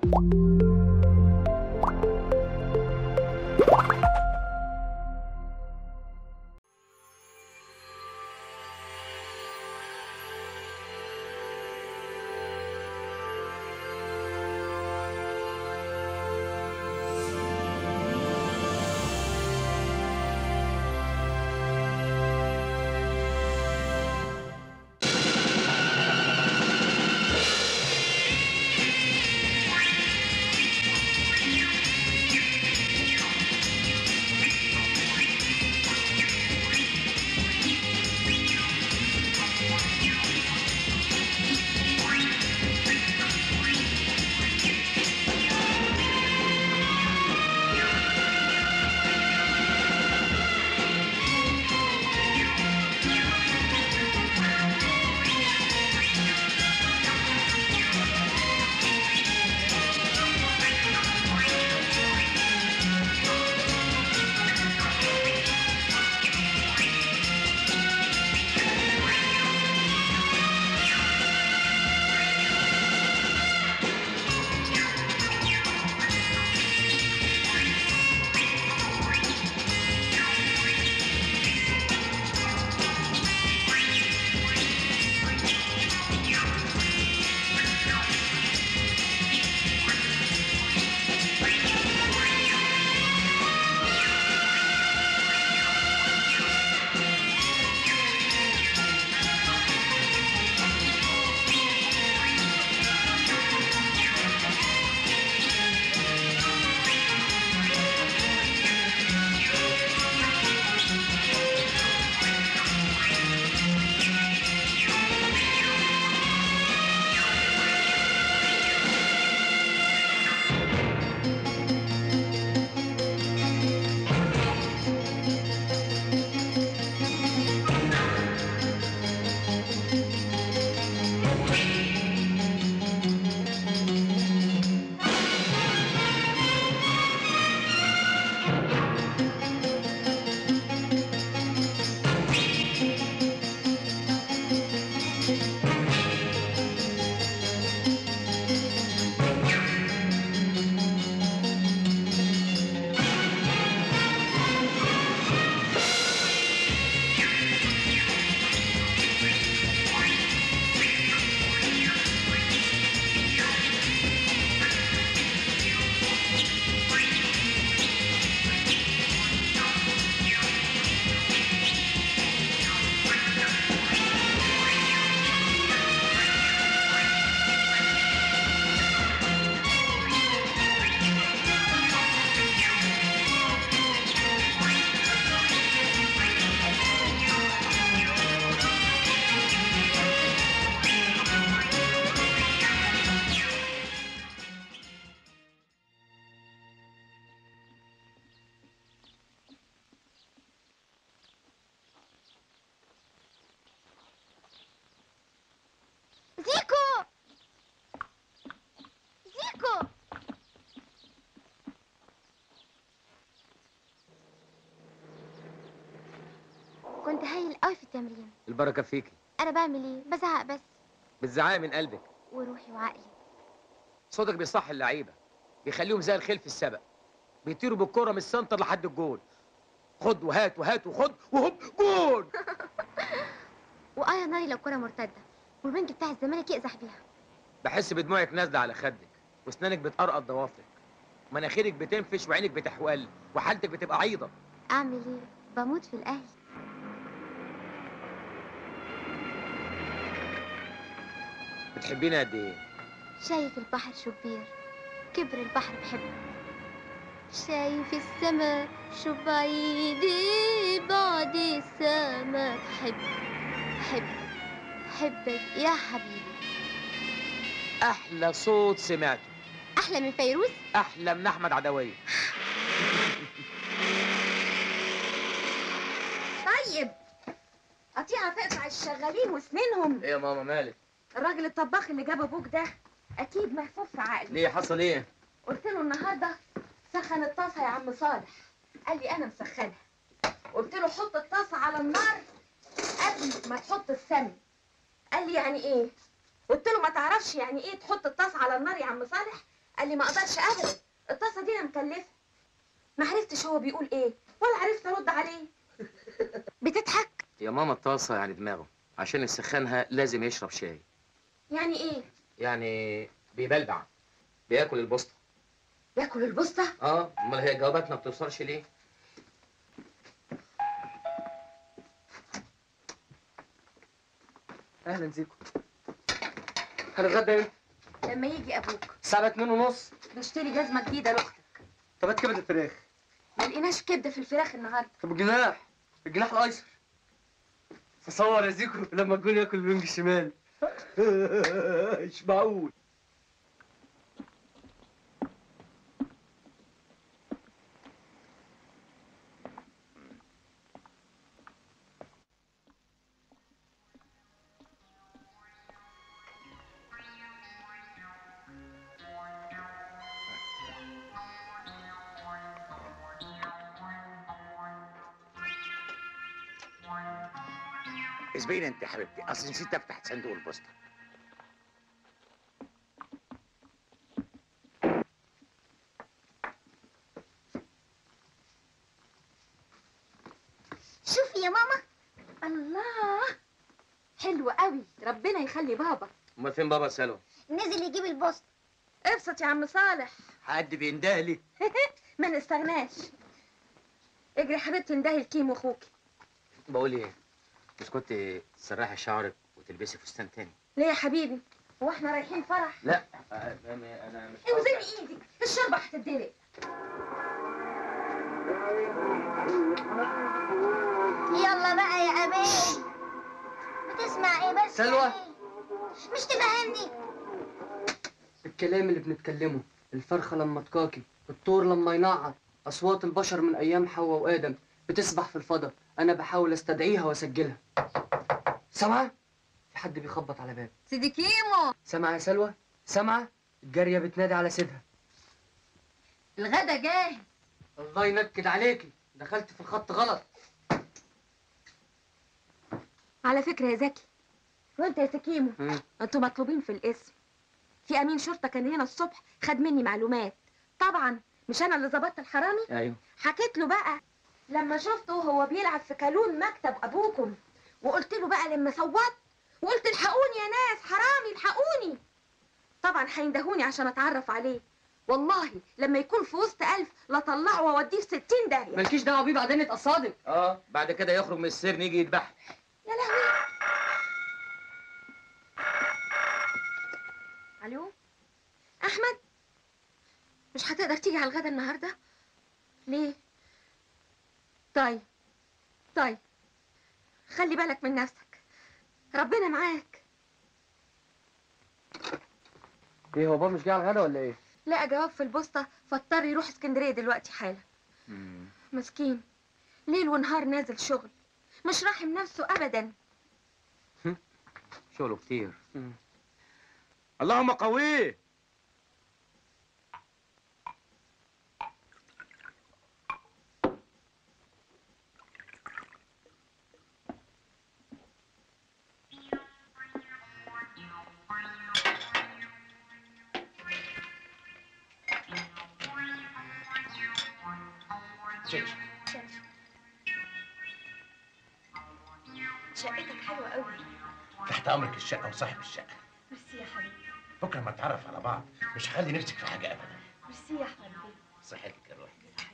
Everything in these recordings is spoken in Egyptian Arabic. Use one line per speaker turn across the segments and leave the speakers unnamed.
زيكو زيكو كنت هايل قوي في التمرين
البركه فيكي
انا بعمل ايه بزعق بس
بالزعاق من قلبك
وروحي وعقلي
صوتك بيصح اللعيبه بيخليهم زي الخيل في السبق بيطيروا بالكره من السنتر لحد الجول خد وهات وهات وخد وهوب جول
وآية ناري لو كرة مرتدة والوينج بتاع الزمالك يقزح بيها
بحس بدموعك نازله على خدك واسنانك بتقرقط ضوافرك مناخيرك بتنفش وعينك بتحول وحالتك بتبقى عيضه
اعمل ايه بموت في الاهل
بتحبيني قد ايه
شايف البحر شو كبير كبر البحر بحبه شايف السما شو بعيد بعد السما بحب حب حبك يا حبيبي
احلى صوت سمعته
احلى من فيروز
احلى من احمد عدويه
طيب قطيعة تقطع الشغالين وسنينهم
ايه يا ماما مالك
الراجل الطباخ اللي جاب ابوك ده اكيد محفوف في عقلي
ليه حصل ايه
قلت له النهارده سخن الطاسه يا عم صالح قال لي انا مسخنها قلت له حط الطاسه على النار قبل ما تحط السمن قال لي يعني ايه قلت له ما تعرفش يعني ايه تحط الطاسه على النار يا عم صالح قال لي ما اقدرش ابدا الطاسه دي انا مكلفه ما عرفتش هو بيقول ايه ولا عرفت ارد عليه
بتضحك
يا ماما الطاسه يعني دماغه عشان يسخنها لازم يشرب شاي
يعني ايه
يعني بيبلبع بياكل البسطه
ياكل البسطه
اه امال هي جوابات ما بتوصلش ليه
اهلا زيكو هنتغدى امتى؟
لما يجي ابوك
الساعة 2 ونص
بشتري جزمه جديده لاختك
طب هات كبد الفراخ
ما لقيناش كبده في الفراخ النهارده
طب الجناح الجناح الايسر تصور يا زيكو لما الجون ياكل الوينج الشمال
مش معقول
اسبقيني انت يا حبيبتي اصل نسيت افتح صندوق البوسطه
شوفي يا ماما
الله حلو قوي ربنا يخلي بابا
امال فين بابا سلوى
نزل يجيب البوسط
ابسط يا عم صالح
حد بيندهلي
ما نستغناش اجري يا حبيبتي اندهي الكيم واخوكي
بقول ايه مش كنت تسرحي شعرك وتلبسي فستان تاني
ليه يا حبيبي هو احنا رايحين فرح
لا انا مش
اوزني ايدك الشوربه هتتدلق
يلا بقى يا أبي بتسمع ايه بس
سلوى.
يعني؟ مش تفهمني
الكلام اللي بنتكلمه الفرخة لما تكاكي الطور لما ينعر أصوات البشر من أيام حواء وآدم بتسبح في الفضاء أنا بحاول أستدعيها وأسجلها سامعة؟ في حد بيخبط على باب
سيدي كيمو
سامعة يا سلوى؟ سامعة؟ الجارية بتنادي على سيدها
الغدا جاهز
الله ينكد عليكي دخلت في الخط غلط
على فكره يا زكي وانت يا سكيمو
مم.
انتوا مطلوبين في الاسم في امين شرطه كان هنا الصبح خد مني معلومات طبعا مش انا اللي ظبطت الحرامي
ايوه
حكيت له بقى لما شفته وهو بيلعب في كالون مكتب ابوكم وقلت له بقى لما صوت وقلت الحقوني يا ناس حرامي الحقوني طبعا هيندهوني عشان اتعرف عليه والله لما يكون في وسط ألف لطلعه واوديه في ستين داهية
مالكيش دعوة بيه بعدين اتقصادم
اه بعد كده يخرج من السجن يجي يذبح
يا لهوي الو احمد مش هتقدر تيجي على الغدا النهارده ليه طيب طيب خلي بالك من نفسك ربنا معاك
ايه هو بابا مش جاي على الغدا ولا ايه؟
لقى جواب في البوسطة فاضطر يروح اسكندرية دلوقتي حالا مسكين ليل ونهار نازل شغل مش راحم نفسه ابدا
شغله كتير
اللهم قويه
شقتك حلوة قوي
تحت امرك الشقه وصاحب الشقه
ميرسي يا حبيبي
بكره ما نتعرف على بعض مش هخلي نفسك في حاجه ابدا
ميرسي يا حبيبي
صحتك يا روحي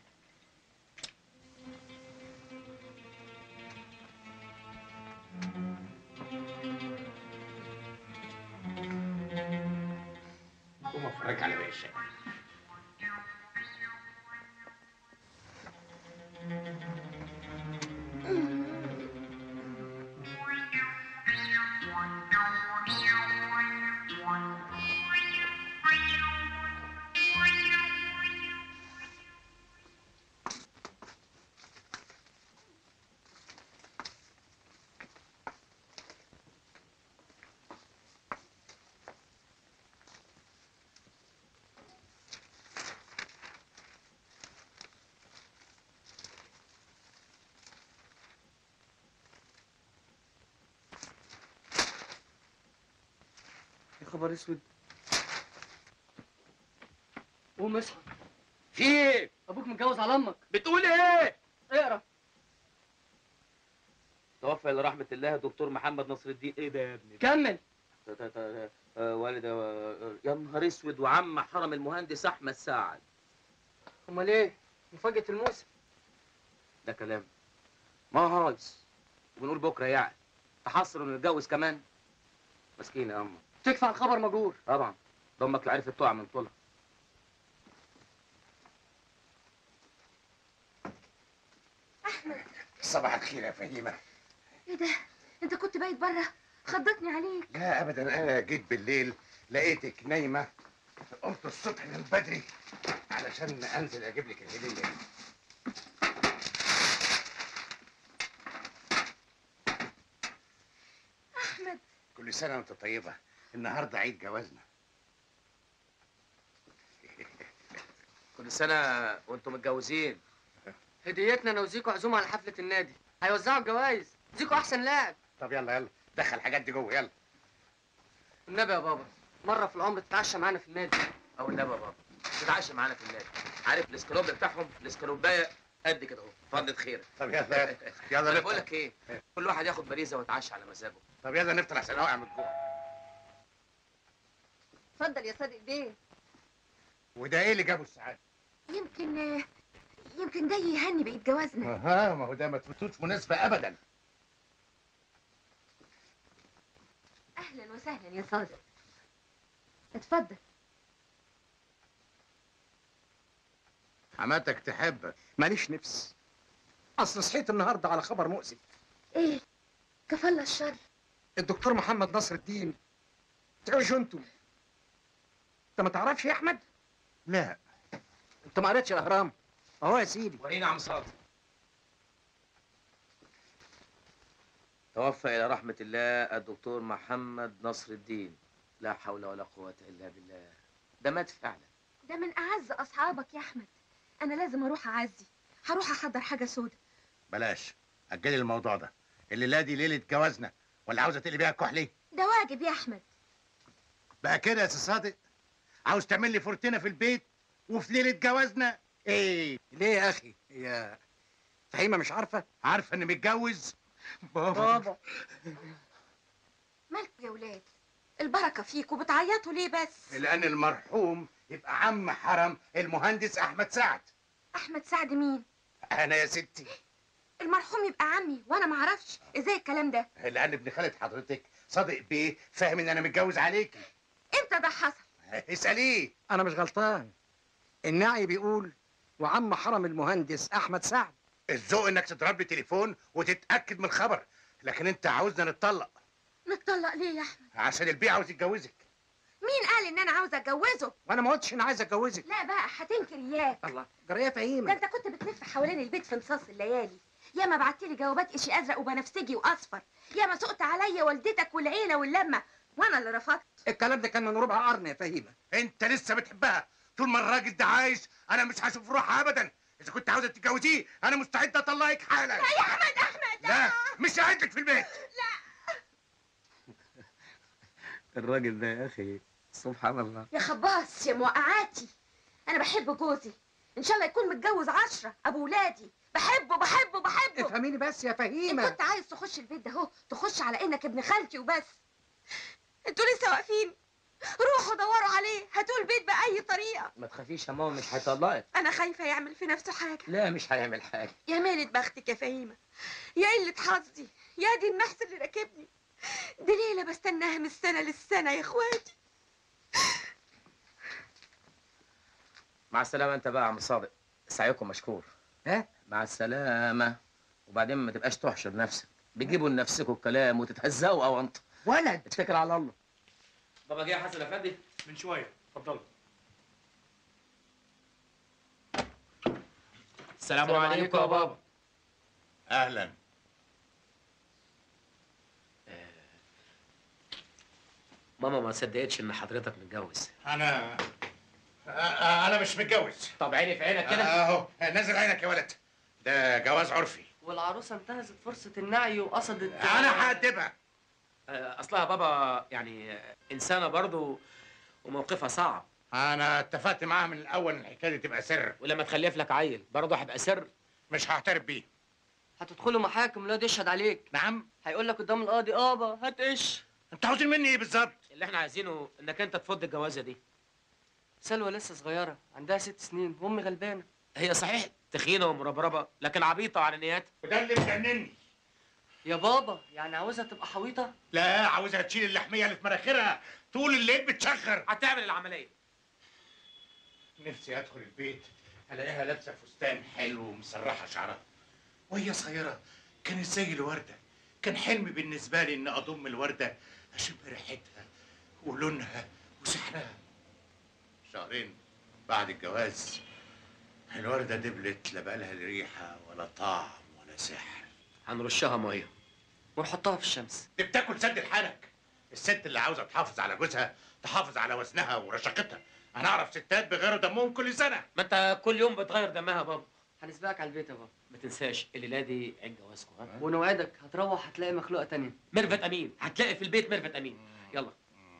قوم افرجك على باقي الشقه
يا خبر اسود قوم اصحى
في ايه
ابوك متجوز على امك
بتقول ايه
اقرا
توفى الى رحمه الله دكتور محمد نصر الدين ايه ده يا ابني
كمل
ت- ت- ت- آه، والد آه، يا نهار اسود وعم حرم المهندس احمد سعد
امال ايه مفاجاه الموسم
ده كلام ما هايص وبنقول بكره يعني تحصر انه يتجوز كمان مسكينه يا امه
تدفع الخبر مجهور
طبعا ده امك اللي عرفت تقع من طولها
صباح الخير يا فهيمه
ايه ده انت كنت بايت بره خضتني عليك
لا ابدا انا جيت بالليل لقيتك نايمه قمت الصبح من بدري علشان انزل اجيب لك الهديه دي.
احمد
كل سنه وانت طيبه النهارده عيد جوازنا
كل سنه وانتم متجوزين
هديتنا انا وزيكو عزومه على حفله النادي هيوزعوا الجوائز زيكو احسن لاعب
طب يلا يلا دخل الحاجات دي جوه يلا
النبي يا بابا مره في العمر تتعشى معانا في النادي
او النبي يا بابا تتعشى معانا في النادي عارف الاسكروب بتاعهم الاسكروبايه قد كده اهو فضلت خيرك
طب يلا يلا يلا
انا بقول
نفطر
لك ايه كل واحد ياخد باريزه ويتعشى على مزاجه
طب يلا نفطر عشان اوقع من الجوع
اتفضل يا صادق بيه
وده ايه اللي جابه السعاده
يمكن يمكن جاي يهني بقيت جوازنا
اها ما هو ده ما تفوتوش مناسبه ابدا
اهلا وسهلا يا صادق اتفضل
حماتك تحبك
ماليش نفس اصل صحيت النهارده على خبر مؤسف
ايه كفل الشر
الدكتور محمد نصر الدين تعيشوا انتوا انت ما تعرفش يا احمد
لا
انت ما قريتش الاهرام اهو يا سيدي
ورينا عم صادق
توفى الى رحمه الله الدكتور محمد نصر الدين لا حول ولا قوه الا بالله ده مات فعلا
ده من اعز اصحابك يا احمد انا لازم اروح اعزي هروح احضر حاجه سودا
بلاش اجلي الموضوع ده الليله دي ليله جوازنا ولا عاوزه تقلي بيها كحلي
ده واجب يا احمد
بقى كده يا سي صادق عاوز تعمل لي فورتينا في البيت وفي ليله جوازنا ايه
ليه يا اخي هي فهيمه مش عارفه
عارفه اني متجوز
بابا
مالكوا يا ولاد البركه فيكوا بتعيطوا ليه بس
لان المرحوم يبقى عم حرم المهندس احمد سعد
احمد سعد مين
انا يا ستي
المرحوم يبقى عمي وانا ما اعرفش ازاي الكلام ده
لان ابن خالة حضرتك صادق بيه فاهم ان انا متجوز عليكي
امتى ده حصل
اساليه
انا مش غلطان النعي بيقول وعم حرم المهندس احمد سعد
الذوق انك تضرب لي تليفون وتتاكد من الخبر لكن انت عاوزنا نتطلق
نتطلق ليه يا احمد
عشان البيع عاوز يتجوزك
مين قال ان انا عاوزه اتجوزه
وانا ما قلتش اني عايز اتجوزك
لا بقى هتنكر اياك
الله جريه
ده
فهيمه
انت كنت بتلف حوالين البيت في نصاص الليالي ياما بعتلي جوابات اشي ازرق وبنفسجي واصفر ياما سقت عليا والدتك والعيله واللمه وانا اللي رفضت
الكلام ده كان من ربع قرن يا فهيمه
انت لسه بتحبها طول ما الراجل ده عايش انا مش هشوف روحها ابدا اذا كنت عاوزه تتجوزيه انا مستعد اطلقك حالا
يا احمد احمد
لا مش قاعد لك في البيت
الراجل ده يا اخي سبحان الله
يا خباص يا موقعاتي انا بحب جوزي ان شاء الله يكون متجوز عشرة ابو ولادي بحبه بحبه بحبه
افهميني بس يا
ان
فهيمه
كنت عايز تخش البيت ده اهو تخش على انك ابن خالتي وبس انتوا لسه واقفين روحوا دوروا عليه هاتوا البيت باي طريقه
ما تخافيش يا ماما مش هيطلقك
انا خايفه يعمل في نفسه حاجه
لا مش هيعمل حاجه
يا مالة بختك يا فهيمة يا قلة حظي يا دي النحس اللي راكبني دي ليلة بستناها من السنة للسنة يا اخواتي
مع السلامه انت بقى يا عم صادق سعيكم مشكور
ها
مع السلامه وبعدين ما تبقاش تحشر نفسك بيجيبوا لنفسكم الكلام وتتهزقوا او انت
ولد
اتكل على الله بابا جه يا حسن افندي
من شويه اتفضل
السلام عليكم يا بابا
اهلا
ماما ما صدقتش ان حضرتك متجوز
انا آه، انا مش متجوز
طب عيني في عينك كده
اهو نزل عينك يا ولد ده جواز عرفي
والعروسه انتهزت فرصه النعي وقصدت
انا هأدبها
آه، اصلها بابا يعني آه، انسانه برضو وموقفها صعب
انا اتفقت معاها من الاول ان الحكايه دي تبقى سر
ولما تخلف لك عيل برضه هيبقى سر
مش هعترف بيه
هتدخلوا محاكم الواد يشهد عليك
نعم
هيقول لك قدام القاضي ابا هات ايش
انتوا عاوزين مني ايه بالظبط
اللي احنا عايزينه انك انت تفض الجوازه دي
سلوى لسه صغيره عندها ست سنين وامي غلبانه
هي صحيح تخينه ومربربه لكن عبيطه على نيات
وده اللي مجنني
يا بابا يعني عاوزها تبقى حويطه
لا عاوزها تشيل اللحميه اللي في مناخيرها طول الليل بتشخر
هتعمل العمليه
نفسي ادخل البيت الاقيها لابسه فستان حلو ومسرحه شعرها وهي صغيره كانت زي الورده كان حلم بالنسبه لي ان اضم الورده اشم ريحتها ولونها وسحرها شهرين بعد الجواز الورده دبلت لا بقى لها ريحه ولا طعم ولا سحر
هنرشها ميه
ونحطها في الشمس
دي بتاكل سد الحنك الست اللي عاوزه تحافظ على جوزها تحافظ على وزنها ورشاقتها انا اعرف ستات بيغيروا دمهم كل سنه
ما انت كل يوم بتغير دمها يا بابا
هنسبقك على البيت يا بابا
ما تنساش الليله دي عيد جوازكم ها
ونوعدك هتروح هتلاقي مخلوقه تانية
ميرفت امين هتلاقي في البيت ميرفت امين يلا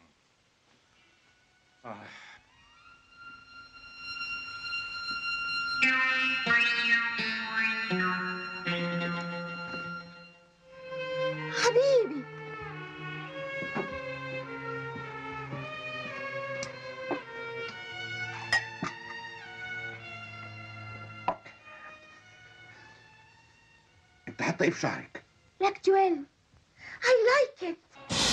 حبيبي
انت حاطه ايه في شعرك
لاكتويل I like it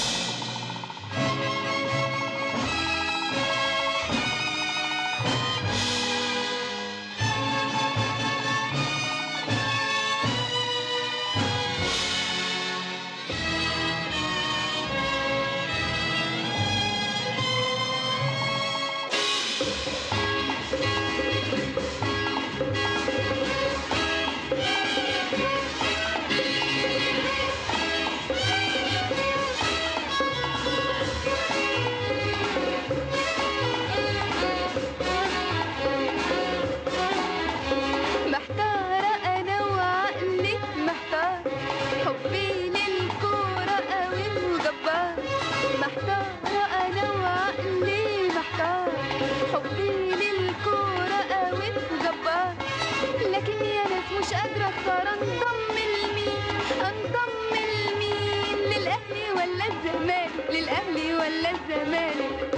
محتارة أنا وعقلي محتار حبي للكورة قوي وجبار محتارة أنا وعقلي محتار حبي للكورة قوي وجبار لكن يا ناس مش قادرة أختار أنضم لمين أنضم لمين للأهلي ولا الزمالك للأهلي ولا الزمالك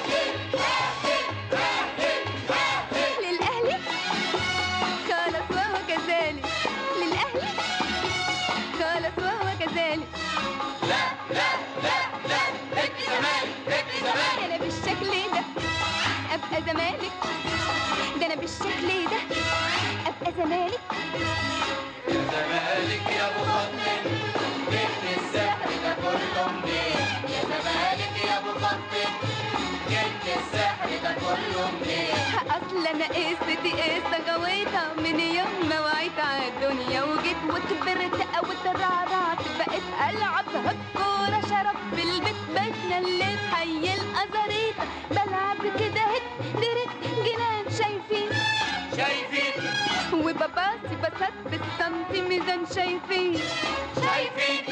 للأهلي خلاص وهو كذلك للأهلي خلاص وهو كذلك أنا بالشكل ده أبقى زمالك ده أنا بالشكل ده أبقى زمالك اصل انا قصتي قصه غويطه من يوم ما وعيت على الدنيا وجيت وكبرت او ترعرعت بقيت العب الكوره شرب في البيت بيتنا اللي في حي الازاريطه بلعب كده هت درت جنان شايفين
شايفين
وبباصي بسات بالسنتي ميزان شايفين
شايفين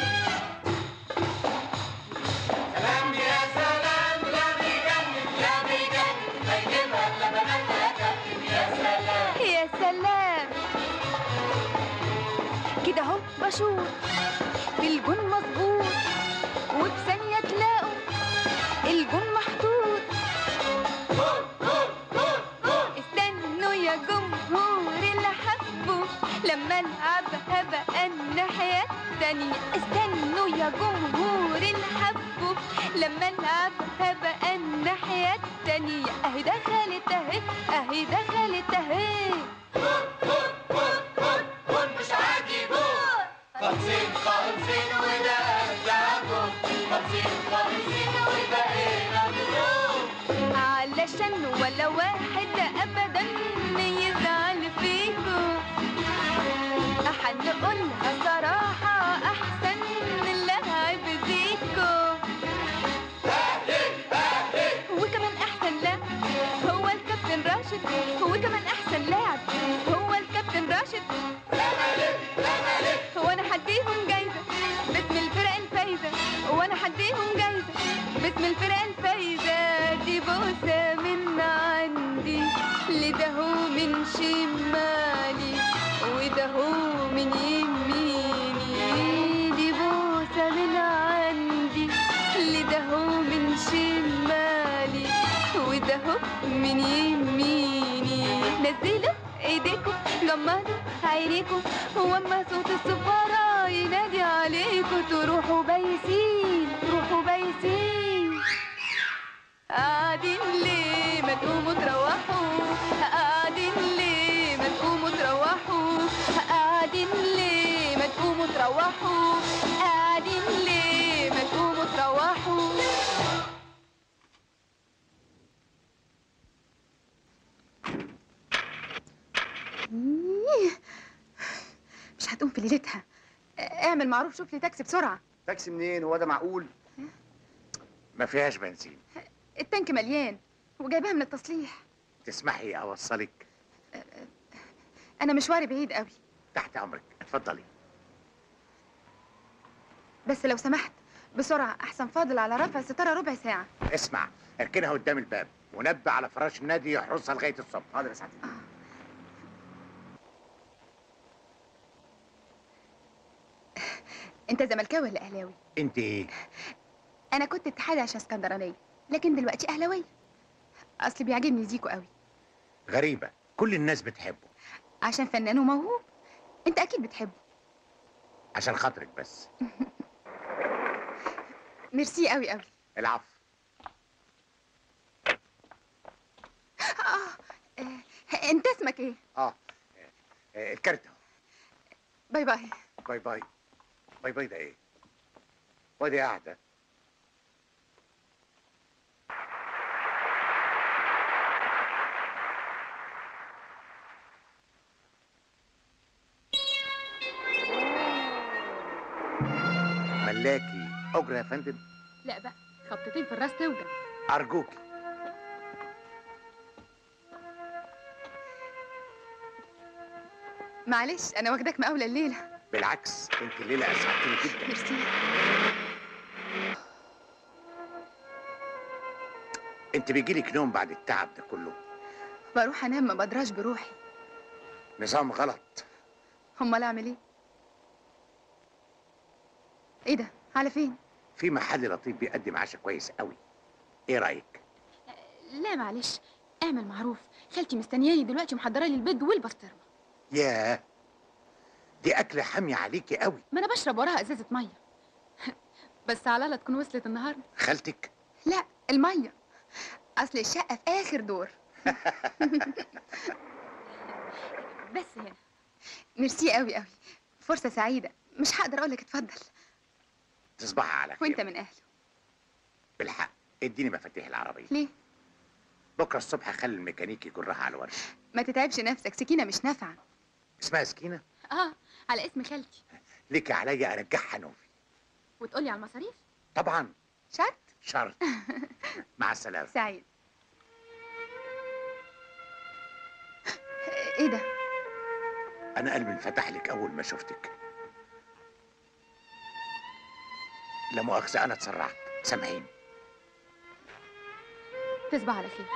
سلام يا سلام لا بيجنن لا بيجنن هيجيبها لبنات يا كابتن يا سلام
يا سلام كده اهو بشوط الجون مظبوط وفي ثانية تلاقوا الجون محطوط استنوا يا جمهور اللي حبوا لما العبها بقى الناحية التانية استنوا يا جمهور اللي حبوا لما العبها بقى الناحية التانية اهي دخلت اهي اهي دخلت اهي
مش عادي جول خمسين خمسين وده أرجع جول خمسين خمسين وبقينا نجوم
علشان ولا واحد ابدا يزعل فيكم هنقولها صراحة احسن اللعب بيكم وكمان احسن لاعب هو الكابتن راشد وكمان احسن لاعب هو الكابتن راشد وانا هديهم جايزة باسم الفرق الفايزة وانا هديهم جايزة باسم الفرق الفايزة دي بوسة من لده هو من شمالي وده هو من يميني دي بوسة من عندي لده هو من شمالي وده هو من يميني نزلوا ايديكم جمدوا عينيكم واما صوت الصفارة ينادي عليكم تروحوا بايسين تروحوا بايسين قاعدين ليه ما تقوموا تروحوا قاعدين ليه ما تقوموا تروحوا قاعدين ليه ما تقوموا تروحوا قاعدين ليه ما تقوموا تروحوا
مش هتقوم في ليلتها اعمل معروف شوف لي تاكسي بسرعة
تاكسي منين هو ده معقول ما فيهاش بنزين
التانك مليان وجايباها من التصليح
تسمحي اوصلك
انا مشواري بعيد قوي
تحت امرك اتفضلي
بس لو سمحت بسرعة احسن فاضل على رفع ستارة ربع ساعة
اسمع اركنها قدام الباب ونبه على فراش النادي يحرسها لغايه الصبح حاضر يا سعادتك
انت زملكاوي ولا اهلاوي
انت ايه
انا كنت اتحادي عشان اسكندرانية لكن دلوقتي اهلاوية اصل بيعجبني زيكو قوي
غريبه كل الناس بتحبه
عشان فنان وموهوب انت اكيد بتحبه
عشان خاطرك بس
ميرسي قوي قوي
العفو
آه. آه. انت اسمك ايه
اه آه، الكارت اهو
باي باي
باي باي باي باي ده ايه وادي قاعده ملاكي اجرة يا فندم
لا بقى خبطتين في الراس توجع
ارجوكي
معلش انا واخداك مقاولة الليلة
بالعكس انت الليله اسعدتني جدا
ميرسي
انت بيجيلك نوم بعد التعب ده كله
بروح انام ما بدراش بروحي
نظام غلط
امال اعمل ايه ايه ده على فين
في محل لطيف بيقدم عشاء كويس قوي ايه رايك
لا معلش اعمل معروف خالتي مستنياني دلوقتي ومحضره لي البيض والبسطرمه
ياه دي اكله حاميه عليكي قوي
ما انا بشرب وراها ازازه ميه بس على الله تكون وصلت النهارده
خالتك
لا المية اصل الشقة في اخر دور
بس هنا
ميرسي قوي قوي فرصة سعيدة مش هقدر اقول لك اتفضل
تصبحي على خير
وانت من اهله
بالحق اديني مفاتيح العربيه
ليه
بكره الصبح خلي الميكانيكي يجرها على الورشه
ما تتعبش نفسك سكينة مش نافعة
اسمها سكينه
اه على اسم خالتي
ليكي عليا ارجعها نوفي
وتقولي على المصاريف
طبعا
شرط
شرط مع السلامه
سعيد ايه ده
انا قلبي انفتح لك اول ما شفتك لا مؤاخذه انا اتسرعت سامحيني
تصبح على خير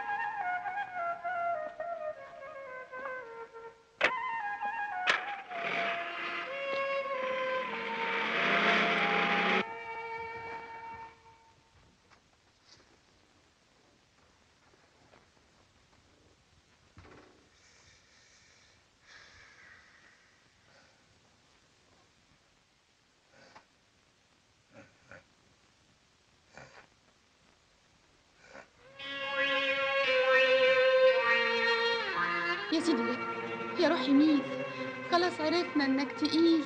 يا سيدي ليه يا روحي مين خلاص عرفنا انك تقيل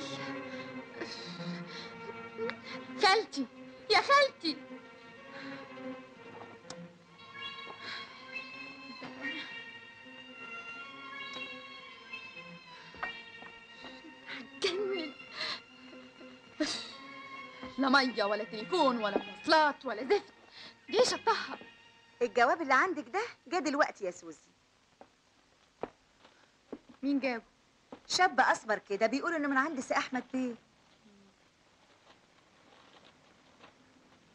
خالتي يا خالتي هتجنن لا ميه ولا تليفون ولا مواصلات ولا زفت دي شطها
الجواب اللي عندك ده جه دلوقتي يا سوزي
مين جابه
شاب اسمر كده بيقول انه من عند سي احمد بيه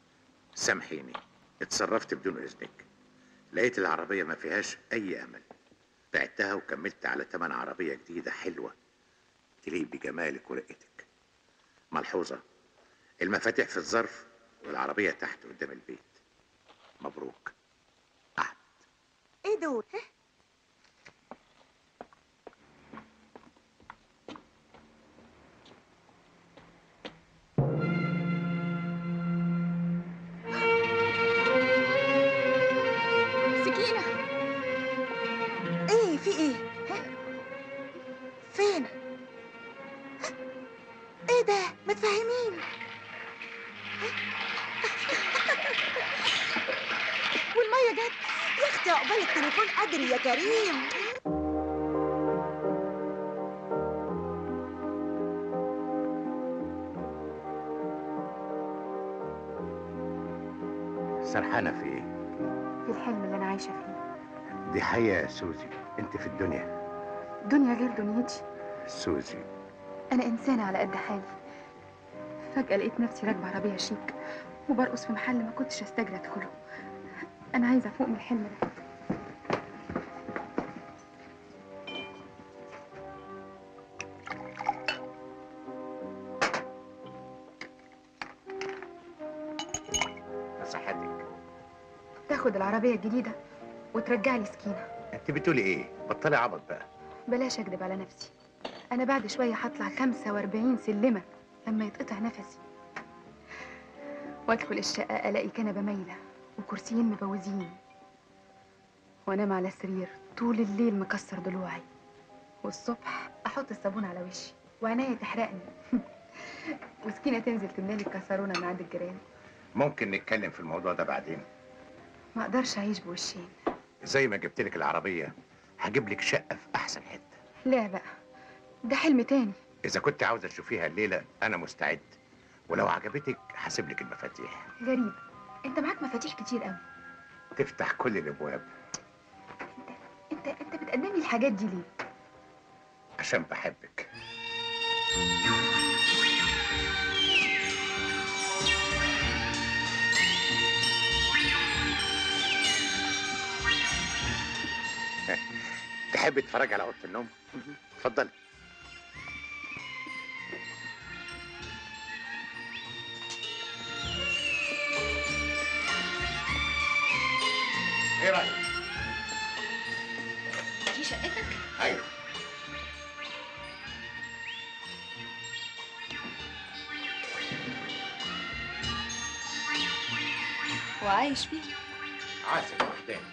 سامحيني اتصرفت بدون اذنك لقيت العربيه ما فيهاش اي امل بعتها وكملت على تمن عربية جديدة حلوة تليق بجمالك ورقتك ملحوظة المفاتيح في الظرف والعربية تحت قدام البيت مبروك
ايه دول
سكينة
ايه في ايه ها؟ فين ايه ده ما تفهمين والميه جت يا اختي عقبال التليفون قدري يا كريم
سرحانة في ايه؟
في الحلم اللي أنا عايشة فيه
دي حقيقة يا سوزي انت في الدنيا
دنيا غير دنيتي
سوزي
أنا إنسانة على قد حالي فجأة لقيت نفسي راكبة عربية شيك وبرقص في محل ما كنتش أستجري أدخله أنا عايزة أفوق من الحلم ده
بصحتك
تاخد العربية الجديدة وترجع لي سكينة
انت بتقولي ايه؟ بطلي عبط بقى
بلاش أكدب على نفسي أنا بعد شوية هطلع 45 سلمة لما يتقطع نفسي وأدخل الشقة ألاقي كنبة مايلة وكرسيين مبوزين وأنام على السرير طول الليل مكسر ضلوعي والصبح أحط الصابون على وشي وعينيا تحرقني وسكينة تنزل تملالي الكسرونة من عند الجيران
ممكن نتكلم في الموضوع ده بعدين
ما أقدرش أعيش بوشين
زي ما جبت لك العربية هجيب لك شقة في أحسن حتة
لا بقى ده حلم تاني
إذا كنت عاوزة تشوفيها الليلة أنا مستعد ولو عجبتك هسيب لك المفاتيح
غريب انت معاك مفاتيح كتير قوي
تفتح كل الأبواب
انت انت بتقدم لي الحاجات دي ليه
عشان بحبك تحب تتفرج على اوضه النوم اتفضل ايه رايك
دي شقتك
ايوه
وعايش فيه
عازم وحداني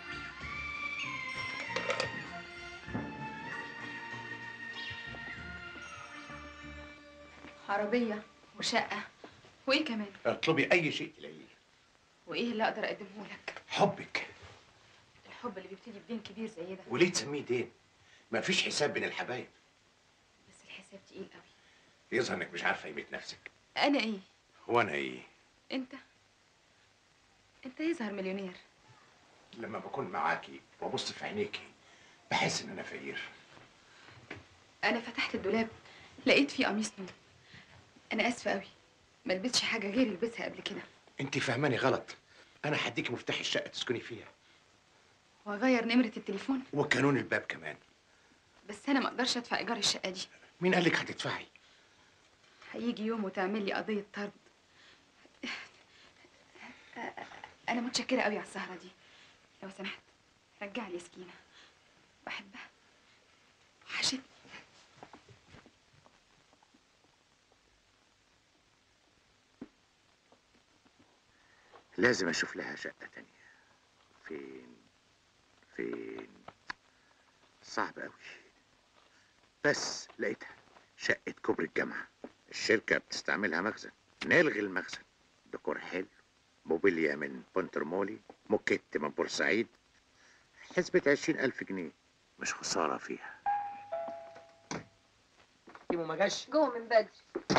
عربية وشقة وإيه كمان؟
اطلبي اي شيء تلاقيه
وإيه اللي أقدر أقدمه لك؟
حبك
الحب اللي بيبتدي بدين كبير زي ده
وليه تسميه دين مفيش حساب بين الحبايب
بس الحساب تقيل قوي
يظهر انك مش عارفه قيمه نفسك
أنا إيه؟
وانا ايه
أنت؟ أنت يظهر مليونير
لما بكون معاكي وابص في عينيكي بحس ان انا فقير
أنا فتحت الدولاب لقيت فيه قميص نوم أنا آسفة قوي ما لبستش حاجة غير لبسها قبل كده
انت فاهماني غلط انا هديكي مفتاح الشقه تسكني فيها
وأغير نمرة التليفون
وقانون الباب كمان
بس أنا ما أقدرش أدفع إيجار الشقة دي
مين قال لك هتدفعي
هيجي يوم وتعمل لي قضية طرد أنا متشكرة قوي على السهرة دي لو سمحت رجع لي سكينة بحبها وحشتني
لازم اشوف لها شقه تانية فين فين صعب قوي بس لقيتها شقه كوبري الجامعه الشركه بتستعملها مخزن نلغي المخزن ديكور حلو موبيليا من بونترمولي موكيت من بورسعيد حسبة عشرين ألف جنيه مش خسارة فيها
كيمو ما جاش
جوه من بدري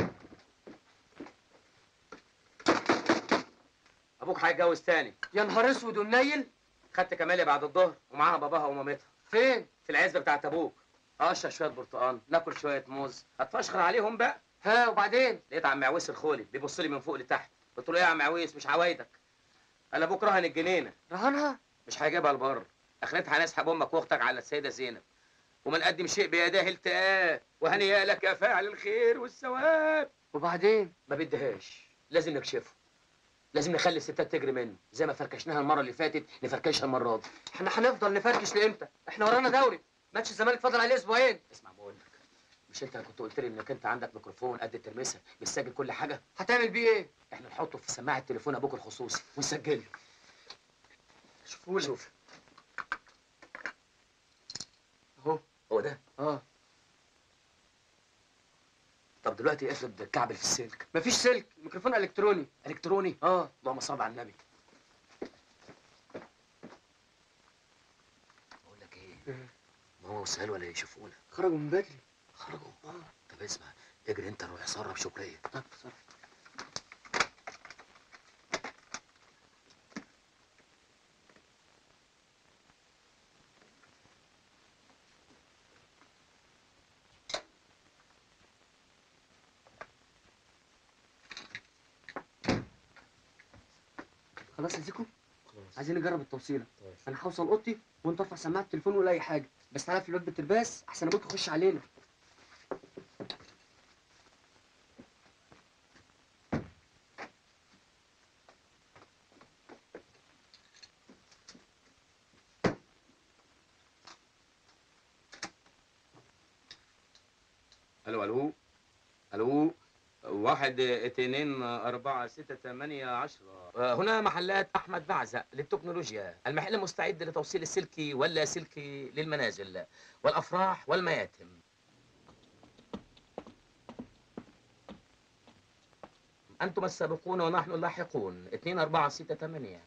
ابوك هيتجوز تاني
يا نهار اسود ومنيل
خدت كمالي بعد الظهر ومعاها باباها ومامتها
فين
في العزبه بتاعت ابوك اشرب شويه برتقال ناكل شويه موز هتفشخر عليهم بقى
ها وبعدين
لقيت عم عويس الخولي بيبص لي من فوق لتحت قلت له ايه يا عم عويس مش عوايدك قال ابوك رهن الجنينه
رهنها
مش هيجيبها لبر اخرتها هنسحب امك واختك على السيده زينب وما نقدم شيء بيداه التقاه وهنيئا لك يا فاعل الخير والثواب
وبعدين
ما بدهاش لازم نكشفه لازم نخلي الستات تجري منه زي ما فركشناها المره اللي فاتت نفركشها المره دي
احنا هنفضل نفركش لامتى احنا ورانا دوري ماتش الزمالك فاضل عليه اسبوعين
اسمع بقول لك مش انت كنت قلت لي انك انت عندك ميكروفون قد الترمسه بتسجل كل حاجه
هتعمل بيه ايه
احنا نحطه في سماعه تليفون ابوك الخصوصي ونسجله
شوفوا
شوف اهو هو ده
اه
طب دلوقتي افرض الكعب في السلك
مفيش سلك الميكروفون الكتروني
الكتروني
اه
اللهم صل على النبي بقول لك ايه ما هو وسهل ولا يشوفونا
خرجوا من بدري
خرجوا طب اسمع اجري انت روح صرف شكريه
طب صرف خلاص يا زيكو عايزين نجرب التوصيله انا هوصل اوضتي وانت ارفع سماعه التليفون ولا اي حاجه بس تعالى في الباب بالترباس احسن ابوك يخش علينا
الو الو الو واحد اتنين أربعة ستة ثمانية عشرة آه، هنا محلات أحمد بعزق للتكنولوجيا المحل مستعد لتوصيل السلكي ولا سلكي للمنازل والأفراح والمياتم أنتم السابقون ونحن اللاحقون اتنين أربعة ستة ثمانية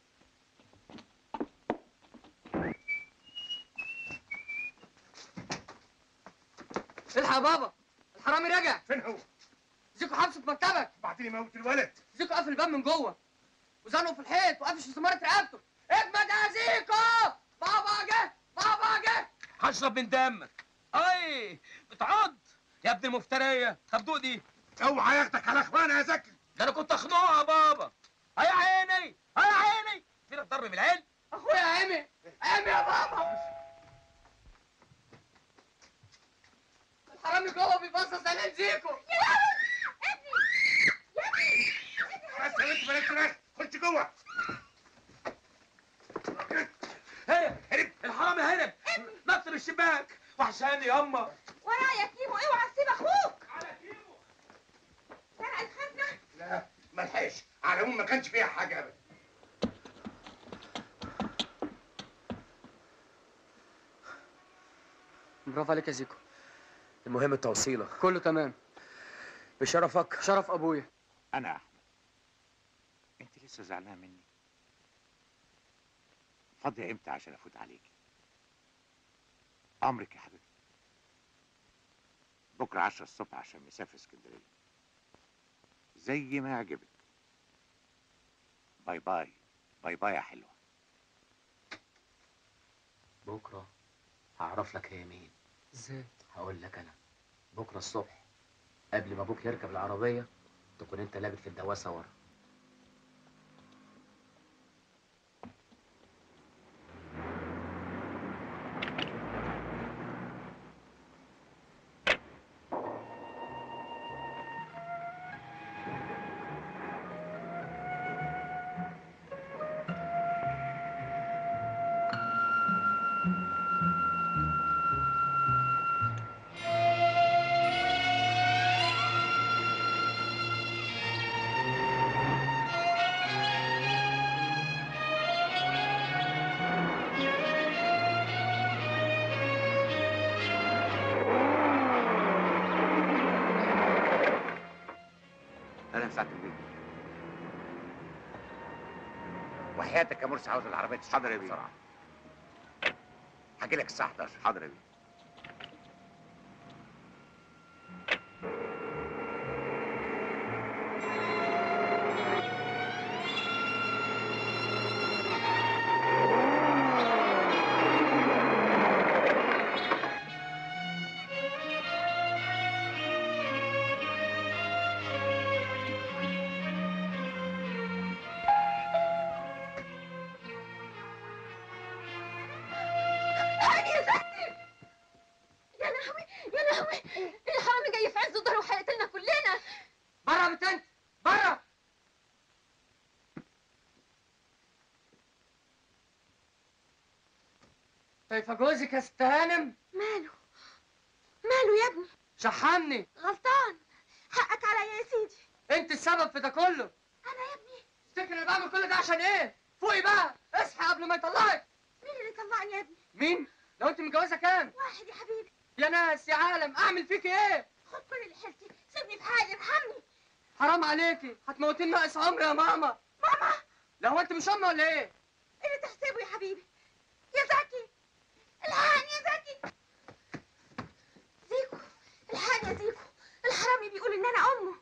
الحق يا بابا الحرامي رجع
فين هو؟
زيكو حبسه في مكتبك
بعتني موت الولد
زيكو قافل الباب من جوه وزنقه في الحيط وقافش سمارة رقبته اجمد يا زيكو بابا جه بابا جه
هشرب من دمك أي بتعض يا ابن المفترية طب دوق دي
اوعى ياخدك على اخوانا يا زكي
ده انا كنت اخنقها يا بابا هيا عيني هيا عيني فين الضرب من العين
اخويا عمي عمي يا بابا الحرامي جوه بيبصص على زيكو
بس يا بنت بلاش فراخ خش جوه
هرب هرب الحرامي هرب نط من الشباك وحشاني ياما
ورايا كيمو اوعى تسيب اخوك سرق الخزنه
لا ملحقش على العموم ما كانش فيها حاجه ابدا
برافو عليك يا زيكو
المهم التوصيلة
كله تمام
بشرفك
شرف ابويا
انا احمد انت لسه زعلانه مني فاضيه امتى عشان افوت عليك امرك يا حبيبتي بكره 10 الصبح عشان مسافر اسكندريه زي ما يعجبك باي باي باي باي يا حلوه
بكرة هعرف لك هي مين
ازاي
هقول لك انا بكرة الصبح قبل ما ابوك يركب العربية تكون انت لابت في الدواسة ورا
اهلا سعاده البيت وحياتك يا مرسي عاوز العربيه تشتغل حاضر يا بيه بسرعه هاجي لك الساعه 11 حاضر يا بيه
شايفه جوزك يا ست هانم
ماله ماله يا ابني
شحمني
غلطان حقك عليا يا سيدي
انت السبب في ده كله
انا يا ابني
تفتكر انا بعمل كل ده عشان ايه فوقي بقى اصحي قبل ما يطلعك
مين اللي طلعني يا ابني
مين لو انت متجوزه كام
واحد يا حبيبي
يا ناس يا عالم اعمل فيك ايه
خد كل اللي حيلتي سيبني في حالي ارحمني
حرام عليكي هتموتيني ناقص عمر يا ماما
ماما
لا هو انت مش امي ولا ايه
اللي تحسبه يا حبيبي يا زكي الحقني يا زكي زيكو الحقني يا زيكو الحرامي بيقول ان انا امه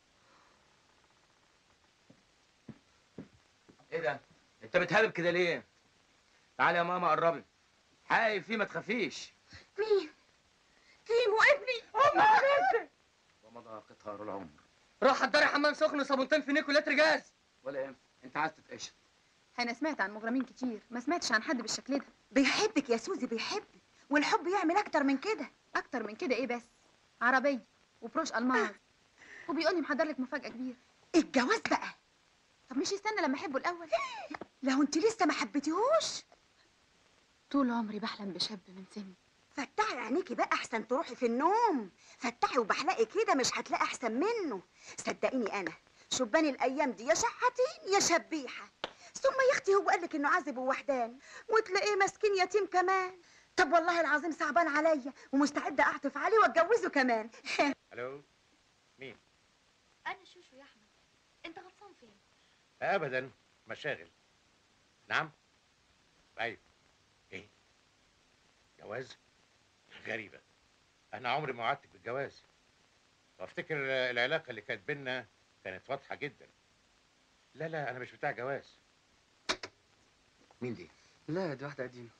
ايه ده انت بتهرب كده ليه تعالى يا ماما قربي حقي فيه ما تخافيش
مين كيمو ابني
امي حبيبتي
ومضى قطار العمر
روح حضري حمام سخن وصابونتين في نيكو لتر جاز
ولا ينفع انت عايز تتقشر
انا سمعت عن مغرمين كتير ما سمعتش عن حد بالشكل ده
بيحبك يا سوزي بيحبك والحب يعمل اكتر من كده
اكتر من كده ايه بس عربيه وبروش الماس وبيقول لي محضر لك مفاجاه كبيره
الجواز بقى
طب مش يستنى لما احبه الاول
لو انت لسه ما حبيتيهوش
طول عمري بحلم بشاب من سني
فتحي عينيكي بقى احسن تروحي في النوم فتحي وبحلقي كده مش هتلاقي احسن منه صدقيني انا شبان الايام دي يا شحاتين يا شبيحه ثم يا اختي هو قالك انه عازب ووحدان وتلاقيه مسكين يتيم كمان طب والله العظيم صعبان عليا ومستعده اعطف عليه واتجوزه كمان
الو مين
انا شوشو يا احمد انت غلطان فين
ابدا مشاغل نعم ايوه ايه جواز غريبه انا عمري ما وعدتك بالجواز وافتكر العلاقه اللي كانت بينا كانت واضحه جدا لا لا انا مش بتاع جواز
مين دي
لا دي واحده قديمه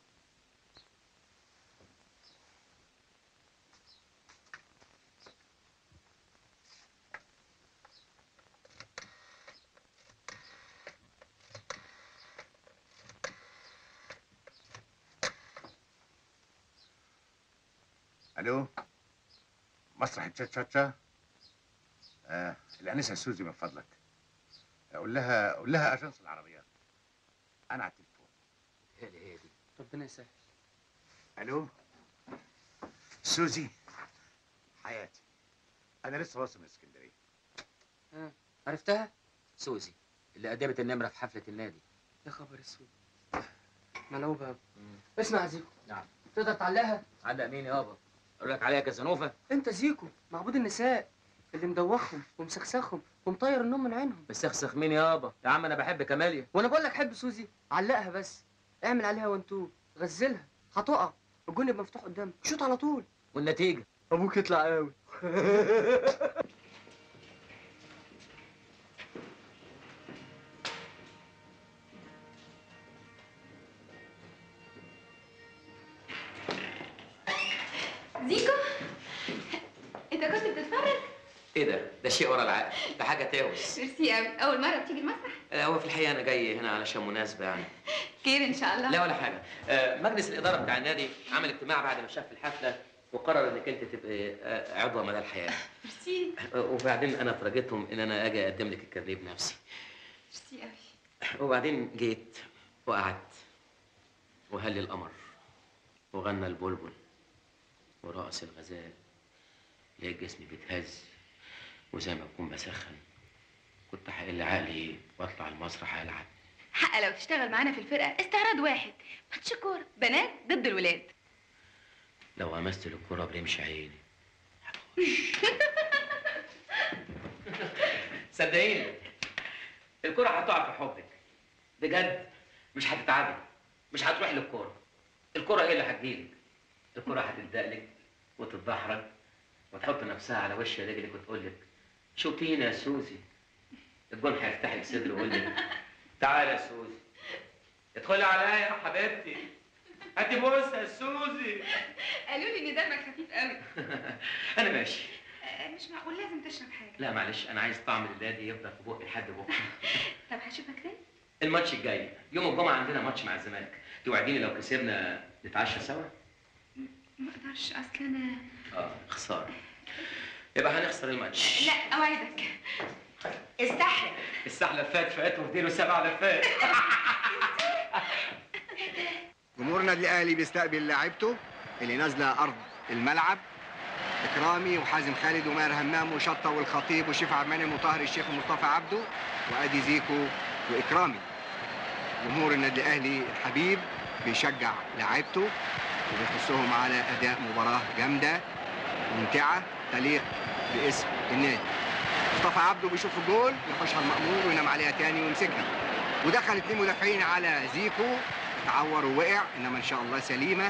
الو مسرح تشاتشاتشا آه الانسه سوزي من فضلك قول لها قول لها اجنس العربيات انا على التليفون
هي دي هي دي
ربنا يسهل
الو سوزي حياتي انا لسه واصل من اسكندريه
عرفتها
سوزي اللي قدمت النمره في حفله النادي
يا خبر اسود ملعوبه اسمع يا زيكو
نعم
تقدر تعلقها
علق مين يابا اقول لك عليها كازانوفا
انت زيكو معبود النساء اللي مدوخهم ومسخسخهم ومطير النوم من عينهم
بتسخسخ مين يابا يا عم انا بحب كماليا
وانا بقول لك حب سوزي علقها بس اعمل عليها وانتو غزلها هتقع الجون يبقى مفتوح قدامك شوط على طول
والنتيجه
ابوك يطلع قوي
زيكو انت كنت بتتفرج
ايه ده؟ ده شيء ورا العقل، ده حاجة تهوس.
ميرسي قوي اول مره بتيجي المسرح
لا، هو في الحقيقة أنا جاي هنا علشان مناسبة يعني.
خير ان شاء الله
لا ولا حاجة. آه، مجلس الإدارة بتاع النادي عمل اجتماع بعد ما شاف الحفلة وقرر إنك أنت تبقي آه، عضوة مدى الحياة.
ميرسي
آه، وبعدين أنا فرجتهم إن أنا أجي أقدم لك الكارنيه بنفسي.
ميرسي قوي
وبعدين جيت وقعدت وهل القمر وغنى البلبل ورقص الغزال لقيت جسمي بيتهز وزي ما اكون بسخن كنت هقل عقلي واطلع المسرح العب
حق لو تشتغل معانا في الفرقه استعراض واحد ماتش كوره بنات ضد الولاد
لو غمست الكرة برمش عيني صدقيني الكرة هتقع في حبك بجد مش هتتعبي مش هتروحي للكرة الكرة هي اللي هتجيلك الكرة هتلدقلك وتتدحرج وتحط نفسها على وش رجلك وتقول لك شوفينا يا سوزي الجون هيفتح لك صدره ويقول لك تعالى يا سوزي ادخلي عليا يا حبيبتي هاتي بوسه يا سوزي
قالوا لي ان دمك خفيف قوي
انا ماشي
آه، مش معقول لازم تشرب حاجه
لا معلش انا عايز طعم اللادي يفضل في بقي لحد بكره
طب هشوفك تاني
الماتش الجاي يوم الجمعه عندنا ماتش مع الزمالك توعديني لو كسبنا نتعشى سوا
ما اقدرش اصل انا
اه خساره يبقى هنخسر الماتش
لا اوعدك استحلف
السحله فات فات واديله سبع لفات
جمهور
جمهور النادي الاهلي بيستقبل لاعيبته اللي نازله ارض الملعب اكرامي وحازم خالد وماهر همام وشطه والخطيب وشيف عبد المنعم وطاهر الشيخ ومصطفى عبده وادي زيكو واكرامي جمهور النادي الاهلي الحبيب بيشجع لاعيبته وبيحثهم على اداء مباراه جامده ممتعه تليق باسم النادي مصطفى عبده بيشوف الجول يخشها المأمور وينام عليها تاني ويمسكها ودخل اتنين مدافعين على زيكو اتعور ووقع انما ان شاء الله سليمه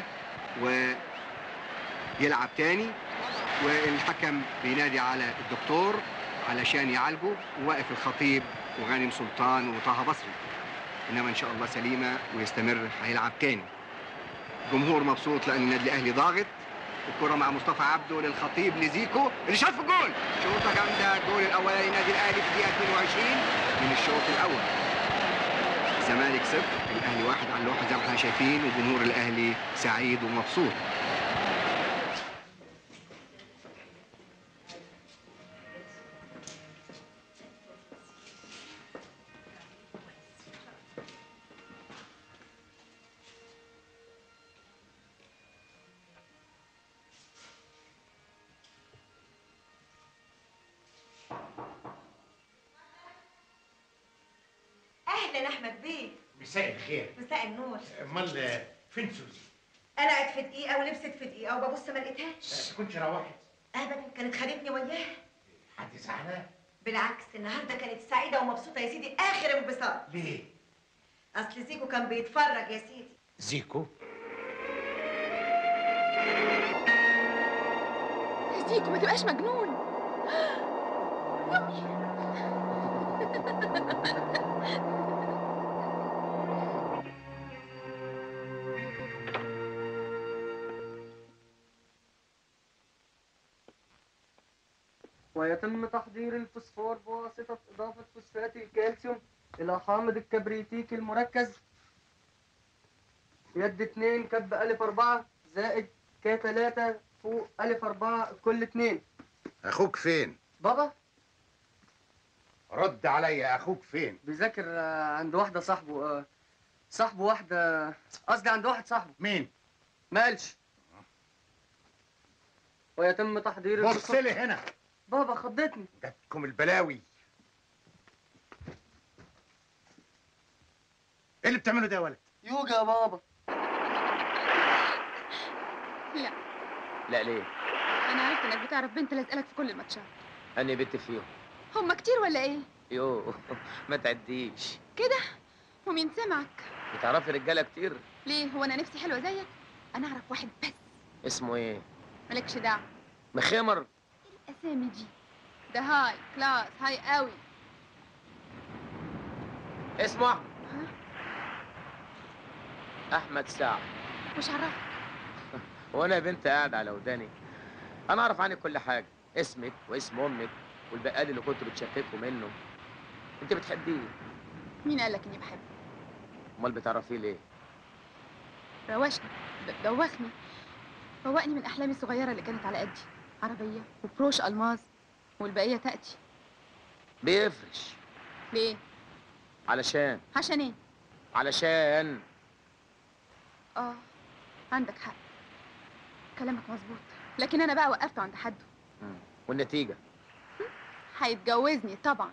ويلعب تاني والحكم بينادي على الدكتور علشان يعالجه وواقف الخطيب وغانم سلطان وطه بصري انما ان شاء الله سليمه ويستمر هيلعب تاني جمهور مبسوط لان النادي الاهلي ضاغط الكرة مع مصطفى عبده للخطيب لزيكو اللي شاط في الجول شوطة جامدة الجول الأولاني للنادي الأهلي في الدقيقة 22 من الشوط الأول الزمالك صفر الأهلي واحد على اللوحة زي ما احنا شايفين وجمهور الأهلي سعيد ومبسوط
اهلا احمد بيه
مساء الخير
مساء النور
امال فين سوزي؟
قلعت في دقيقه ولبست في دقيقه وببص ما لقيتهاش
ما كنتش روحت
ابدا كانت خدتني وياها
حد زعلان
بالعكس النهارده كانت سعيده ومبسوطه يا سيدي اخر انبساط
ليه؟
اصل زيكو كان بيتفرج يا سيدي
زيكو
زيكو ما تبقاش مجنون
ويتم تحضير الفوسفور بواسطة إضافة فوسفات الكالسيوم إلى حامض الكبريتيك المركز يد اتنين كب ألف أربعة زائد ك تلاتة فوق ألف أربعة كل اتنين
اخوك فين؟
بابا
رد عليا اخوك فين؟
بيذاكر آه، عند واحدة صاحبه آه، صاحبه واحدة قصدي عند واحد صاحبه
مين؟
ما قالش ويتم تحضير
بص
الفوسفور-
لي هنا
بابا خضتني
جاتكم البلاوي ايه اللي بتعمله ده يا ولد؟
يوجا يا بابا
لا
لا ليه؟
انا عرفت انك بتعرف بنت لازقلك في كل الماتشات
أني بنت فيهم
هما كتير ولا ايه
يو ما تعديش
كده ومين سمعك
بتعرفي رجالة كتير
ليه هو انا نفسي حلوه زيك انا اعرف واحد بس
اسمه ايه؟
مالكش دعوه
مخمر
الاسامي دي ده هاي كلاس هاي قوي
اسمه أحمد أحمد سعد
مش عرفت
وانا بنت قاعد على وداني انا اعرف عنك كل حاجه اسمك واسم امك والبقال اللي كنت بتشككوا منه انت بتحبيه
مين قالك اني بحبه
امال بتعرفيه ليه
روشني د- دوخني فوقني من احلامي الصغيره اللي كانت على قدي عربيه وبروش الماظ والبقيه تاتي
بيفرش
ليه
علشان
عشان ايه
علشان
اه عندك حق كلامك مظبوط لكن انا بقى وقفته عند حده
والنتيجه
هيتجوزني طبعا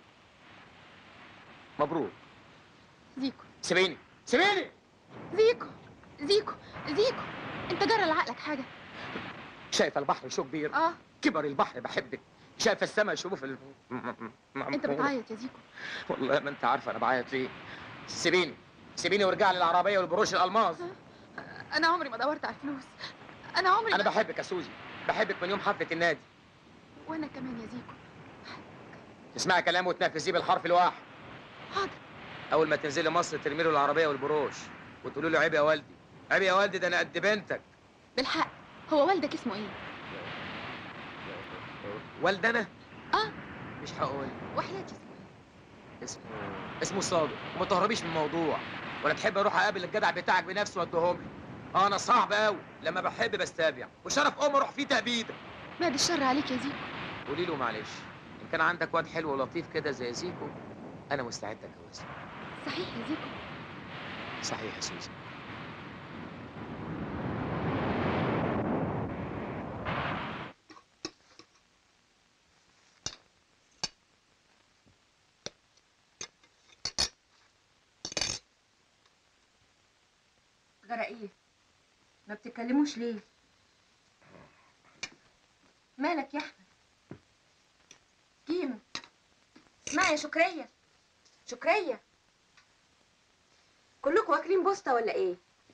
مبروك
زيكو
سيبيني سيبيني
زيكو زيكو زيكو انت جرى لعقلك حاجه
شايفه البحر شو كبير
اه
كبر البحر بحبك شايفه السماء شوف ال...
انت بتعيط يا زيكو
والله ما انت عارفه انا بعيط ليه سيبيني سيبيني وارجع لي العربيه والبروش الالماس
انا عمري ما دورت على الفلوس انا عمري
انا
ما...
بحبك يا سوزي بحبك من يوم حفله النادي
وانا كمان يا زيكو
تسمعي كلامه وتنفذيه بالحرف الواحد
حاضر
اول ما تنزلي مصر ترمي له العربيه والبروش وتقولي له عيب يا والدي عيب يا والدي ده انا قد بنتك
بالحق هو والدك اسمه ايه
والد انا
اه
مش هقول
وحياتي اسمه
اسمه اسمه صادق وما تهربيش من الموضوع ولا تحب اروح اقابل الجدع بتاعك بنفسه واديهم لي اه انا صعب قوي لما بحب بستابع وشرف ام اروح فيه تأبيده
بعد الشر عليك يا زيكو
قولي له معلش ان كان عندك واد حلو ولطيف كده زي زيكو انا مستعد اتجوزه
صحيح يا زيكو
صحيح يا سوزي
جرى ايه ما بتتكلموش ليه مالك يا احمد كيمو اسمعي يا شكرية شكرية كلكم واكلين بوسطة ولا ايه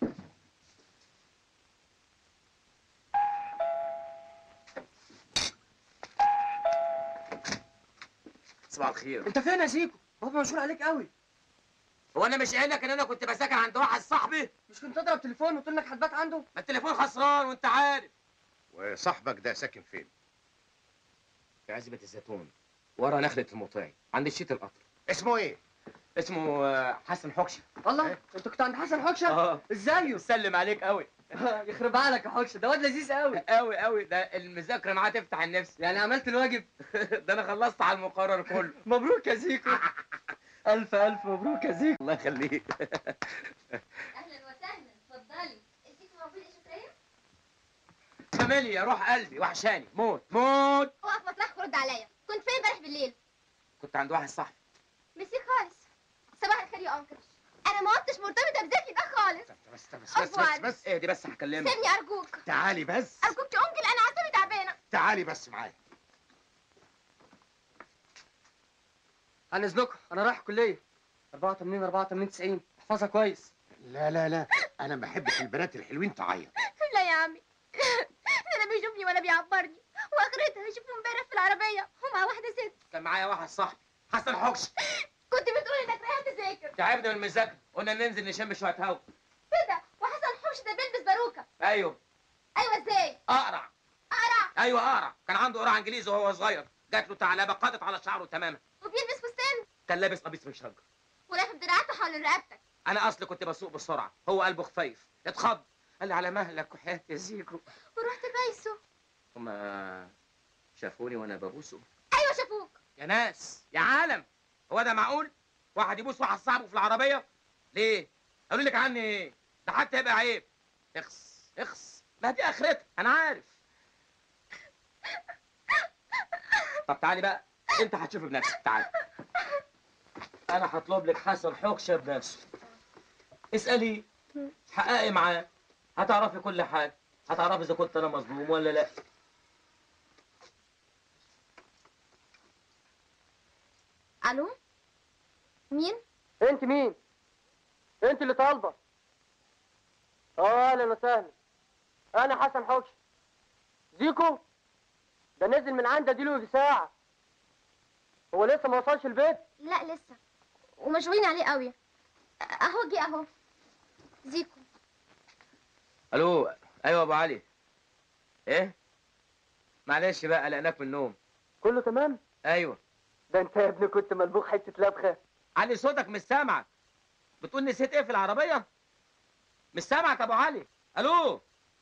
صباح الخير
انت فين يا زيكو بابا مشهور عليك قوي
هو انا مش قايل لك ان انا كنت بذاكر عند واحد صاحبي
مش كنت تضرب تليفون وتقول انك هتبات عنده
ما التليفون خسران وانت عارف
وصاحبك ده ساكن فين؟
في عزبة الزيتون ورا نخلة المطيعي عند الشيت القطر
اسمه ايه؟
اسمه آه، حسن حكشة
الله انت كنت عند حسن حكشه
اه
ازاي
سلم عليك قوي
يخرب عقلك يا حكشه ده واد لذيذ قوي
قوي قوي ده المذاكرة معاه تفتح النفس
يعني عملت الواجب
ده انا خلصت على المقرر كله
مبروك يا زيكو الف الف مبروك يا زيكو
الله يخليك
اهلا وسهلا اتفضلي اديك موجود يا شكرية
كاميليا روح قلبي وحشاني موت موت
وقف مطرحك ورد عليا كنت فين امبارح بالليل
كنت عند واحد صاحبي
مسيك خالص صباح الخير يا انكل انا ما عدتش مرتبطه بزكي ده خالص
بس بس بس بس بس
ايه دي بس هكلمك
سيبني ارجوك
تعالي بس
ارجوك يا انكل انا عصبي تعبانه
تعالي بس معايا
عن اذنكم انا رايح الكليه 84 84 90 احفظها كويس
لا لا لا انا ما بحبش البنات الحلوين تعيط
لا يا عمي انا بيشوفني ولا بيعبرني واخرتها شوفه امبارح في العربيه ومع واحده ست
كان معايا واحد صاحبي حسن حكشة
كنت بتقول انك رايح تذاكر
تعبنا من المذاكرة قلنا ننزل نشم شوية هوا
كده وحسن حوش ده بيلبس باروكه
ايوه
ايوه ازاي
اقرع
اقرع
ايوه اقرع كان عنده قرع انجليزي وهو صغير جات له ثعلبه قضت على شعره تماما
وبيلبس فستان
كان لابس قميص مشجر
ولافف دراعاته حول رقبتك
انا اصلي كنت بسوق بسرعه هو قلبه خفيف اتخض قال لي على مهلك وحياه يا زيكو
ورحت بايسه
هما شافوني وانا ببوسه
ايوه شافوك
يا ناس يا عالم هو ده معقول واحد يبوس واحد صاحبه في العربيه ليه قالوا لك عني ايه ده حتى يبقى عيب اخس اخس ما دي اخرتها انا عارف طب تعالي بقى انت هتشوفي بنفسك تعالي انا هطلب لك حسن حكشه بنفسه اسالي حققي معاه هتعرفي كل حاجه هتعرفي اذا كنت انا مظلوم ولا لا
الو مين
انت مين انت اللي طالبه اه اهلا وسهلا انا حسن حكش زيكو ده نزل من عندي اديله في ساعه هو لسه ما وصلش البيت
لا لسه ومشغولين عليه قوي اهو جه اهو زيكو
الو ايوه ابو علي ايه معلش بقى قلقناك من النوم
كله تمام
ايوه
ده انت يا ابني كنت ملبوخ حته لبخه
علي صوتك مش سامعك بتقول نسيت ايه في العربيه مش سامعك يا ابو علي الو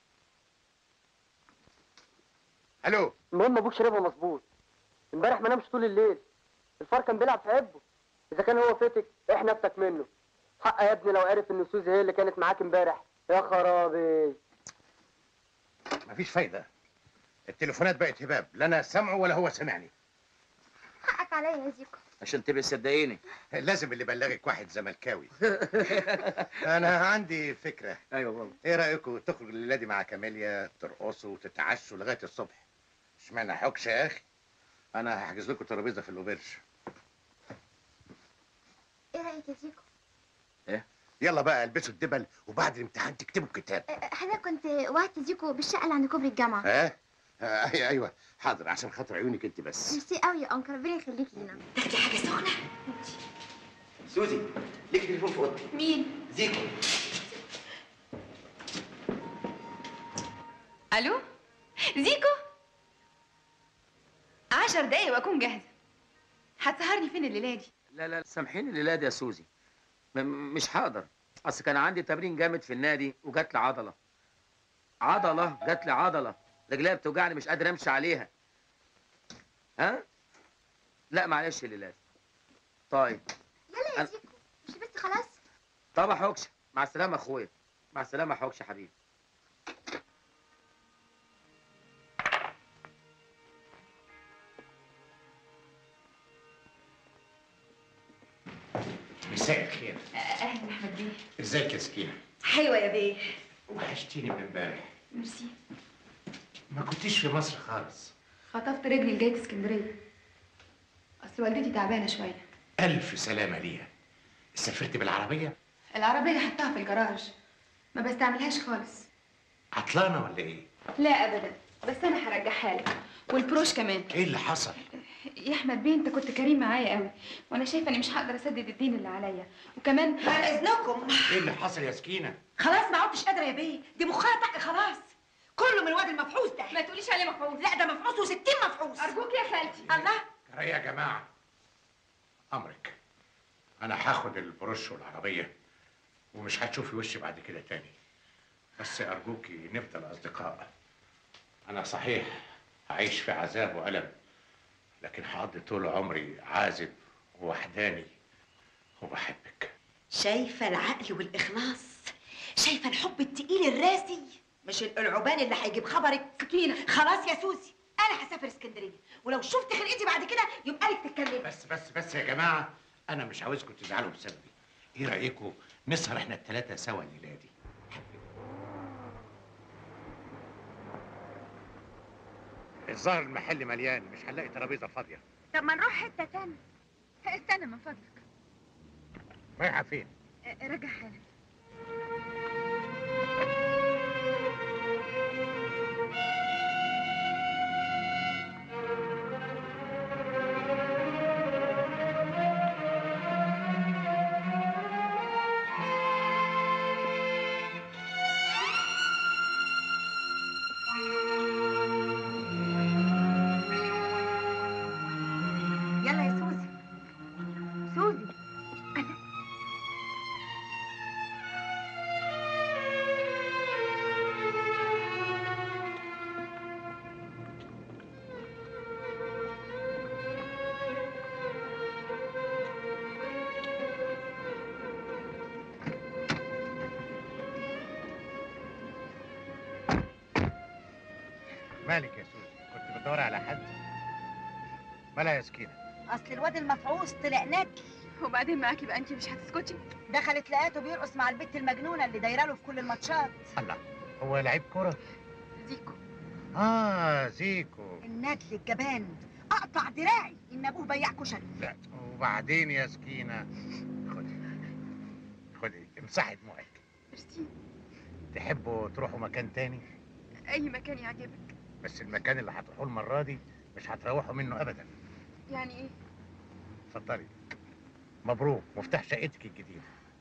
الو
المهم ابوك شربها مظبوط امبارح ما نامش طول الليل الفار كان بيلعب في عبه اذا كان هو فتك احنا افتك منه حق يا ابني لو عرف ان سوزي هي اللي كانت معاك امبارح يا خرابي
مفيش فايده التليفونات بقت هباب لا انا سامعه ولا هو سامعني
حقك عليا يا زيكو
عشان تبقى صدقيني
لازم اللي بلغك واحد زملكاوي انا عندي فكره
ايوه والله
ايه رايكم تخرج الليله دي مع كاميليا ترقصوا وتتعشوا لغايه الصبح اشمعنى حكشه يا اخي انا هحجز لكم ترابيزه في الاوبرج
ايه رايك يا زيكو
يلا بقى البسوا الدبل وبعد الامتحان تكتبوا الكتاب
حضرتك كنت وعدت زيكو بالشقه اللي عند كوبري الجامعه
ها آه أي- ايوه حاضر عشان خاطر عيونك انت بس
ميرسي قوي يا انكل ربنا يخليك لينا
تاخدي حاجه سخنه
سوزي ليك تليفون في اوضتي
مين
زيكو
الو زيكو عشر دقايق واكون جاهزه هتسهرني فين الليله دي
لا لا سامحيني الليله دي يا سوزي م- مش هقدر اصل كان عندي تمرين جامد في النادي وجات لي عضله عضله جات لي عضله رجليا بتوجعني مش قادر امشي عليها ها لا معلش الليله دي طيب
يلا يا
أنا-
زيكو مش لبست خلاص
طب يا حكشه مع السلامه يا اخويا مع السلامه يا حكشه حبيبي
مساء الخير
اهلا احمد بيه
ازيك يا سكينه
حلوه يا بيه
وحشتيني من امبارح
ميرسي
ما كنتيش في مصر خالص
خطفت رجلي لجاية اسكندرية أصل والدتي تعبانة شوية
الف سلامه ليها سافرت بالعربيه
العربية حطها في الجراج ما بستعملهاش خالص
عطلانه ولا ايه
لا أبدا بس أنا هرجعها لك والبروش كمان
ايه اللي حصل
يا أحمد بيه أنت كنت كريم معايا قوي وأنا شايفة إني مش هقدر أسدد الدين اللي عليا وكمان
بعد اذنكم
ايه اللي حصل يا سكينه
خلاص ما عدتش قادره يا بيه دي مخها طق خلاص كله من الواد المفحوص ده
ما تقوليش عليه مفعوص
لا ده مفحوص و60 مفحوص
أرجوك يا خالتي
الله
جرى يا جماعه امرك انا هاخد البروش والعربيه ومش هتشوفي وشي بعد كده تاني بس ارجوكي نفضل اصدقاء انا صحيح هعيش في عذاب والم لكن هقضي طول عمري عازب ووحداني وبحبك
شايفه العقل والاخلاص شايفه الحب التقيل الراسي مش القلعوبان اللي هيجيب خبرك
سكينة
خلاص يا سوسي انا هسافر اسكندريه ولو شفت خلقتي بعد كده يبقى لك تتكلمي
بس بس بس يا جماعه انا مش عاوزكم تزعلوا بسببي ايه رايكم نسهر احنا الثلاثه سوا الليله دي الظاهر المحل مليان مش هنلاقي ترابيزه فاضيه
طب ما نروح حته تانية
استنى من فضلك
رايحه فين
رجع حالك
يلا يا سوسي سوزي
مالك يا سوزي كنت بتدور على حد مالها يا سكينه
اصل الواد المفعوص طلع نكل
وبعدين معاكي بقى انت مش هتسكتي
دخلت لقيته بيرقص مع البت المجنونه اللي دايره له في كل الماتشات
الله هو لعيب كره
زيكو
اه زيكو
النكل الجبان اقطع دراعي ان ابوه بياع كشري
لا وبعدين يا سكينه خدي خدي امسحي دموعك
ميرسي
تحبوا تروحوا مكان تاني
اي مكان يعجبك
بس المكان اللي هتروحوه المره دي مش هتروحوا منه ابدا
يعني ايه
اتفضلي مبروك مفتاح شقتك الجديده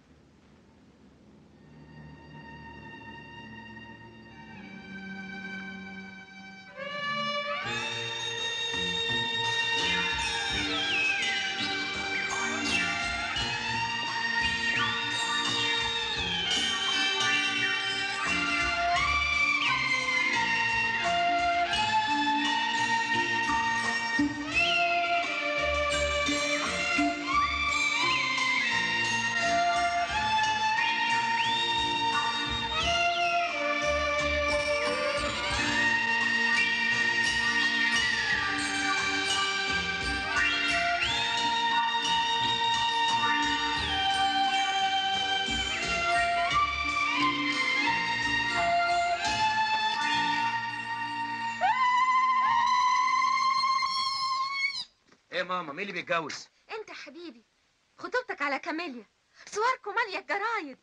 ايه يا ماما مين اللي بيتجوز
انت حبيبي خطوبتك على كاميليا صوركم ماليه الجرايد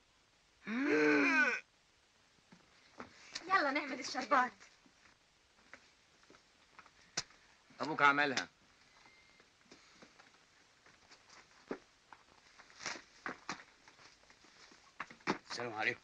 يلا نعمل الشربات
ابوك عملها السلام عليكم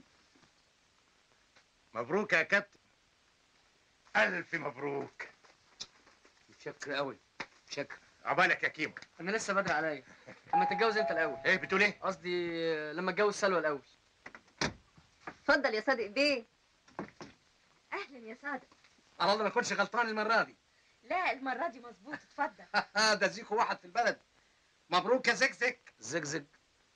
مبروك يا كابتن الف مبروك
متشكر قوي متشكر
عقبالك يا كيمو
انا لسه بدري عليا اما تتجوز انت الاول
ايه بتقول ايه
قصدي لما اتجوز سلوى الاول
اتفضل يا صادق بيه اهلا يا صادق
على الله ما كنتش غلطان المره دي
لا المره دي مظبوط اتفضل
ده زيكو واحد في البلد مبروك يا زكزك
زجزج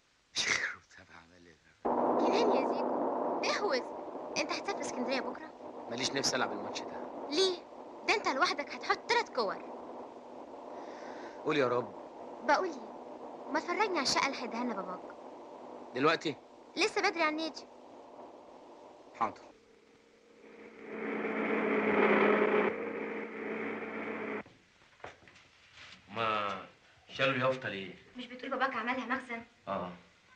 كمان يا زيكو اهوس انت هتسافر اسكندريه بكره
ماليش نفسي العب الماتش ده
ليه ده انت لوحدك هتحط ثلاث كور
قول يا رب
بقول لي ما تفرجني على الشقه اللي هيديها لنا باباك
دلوقتي
لسه بدري على النادي
حاضر
ما شالوا اليافطه ليه؟
مش بتقول باباك عملها مخزن
اه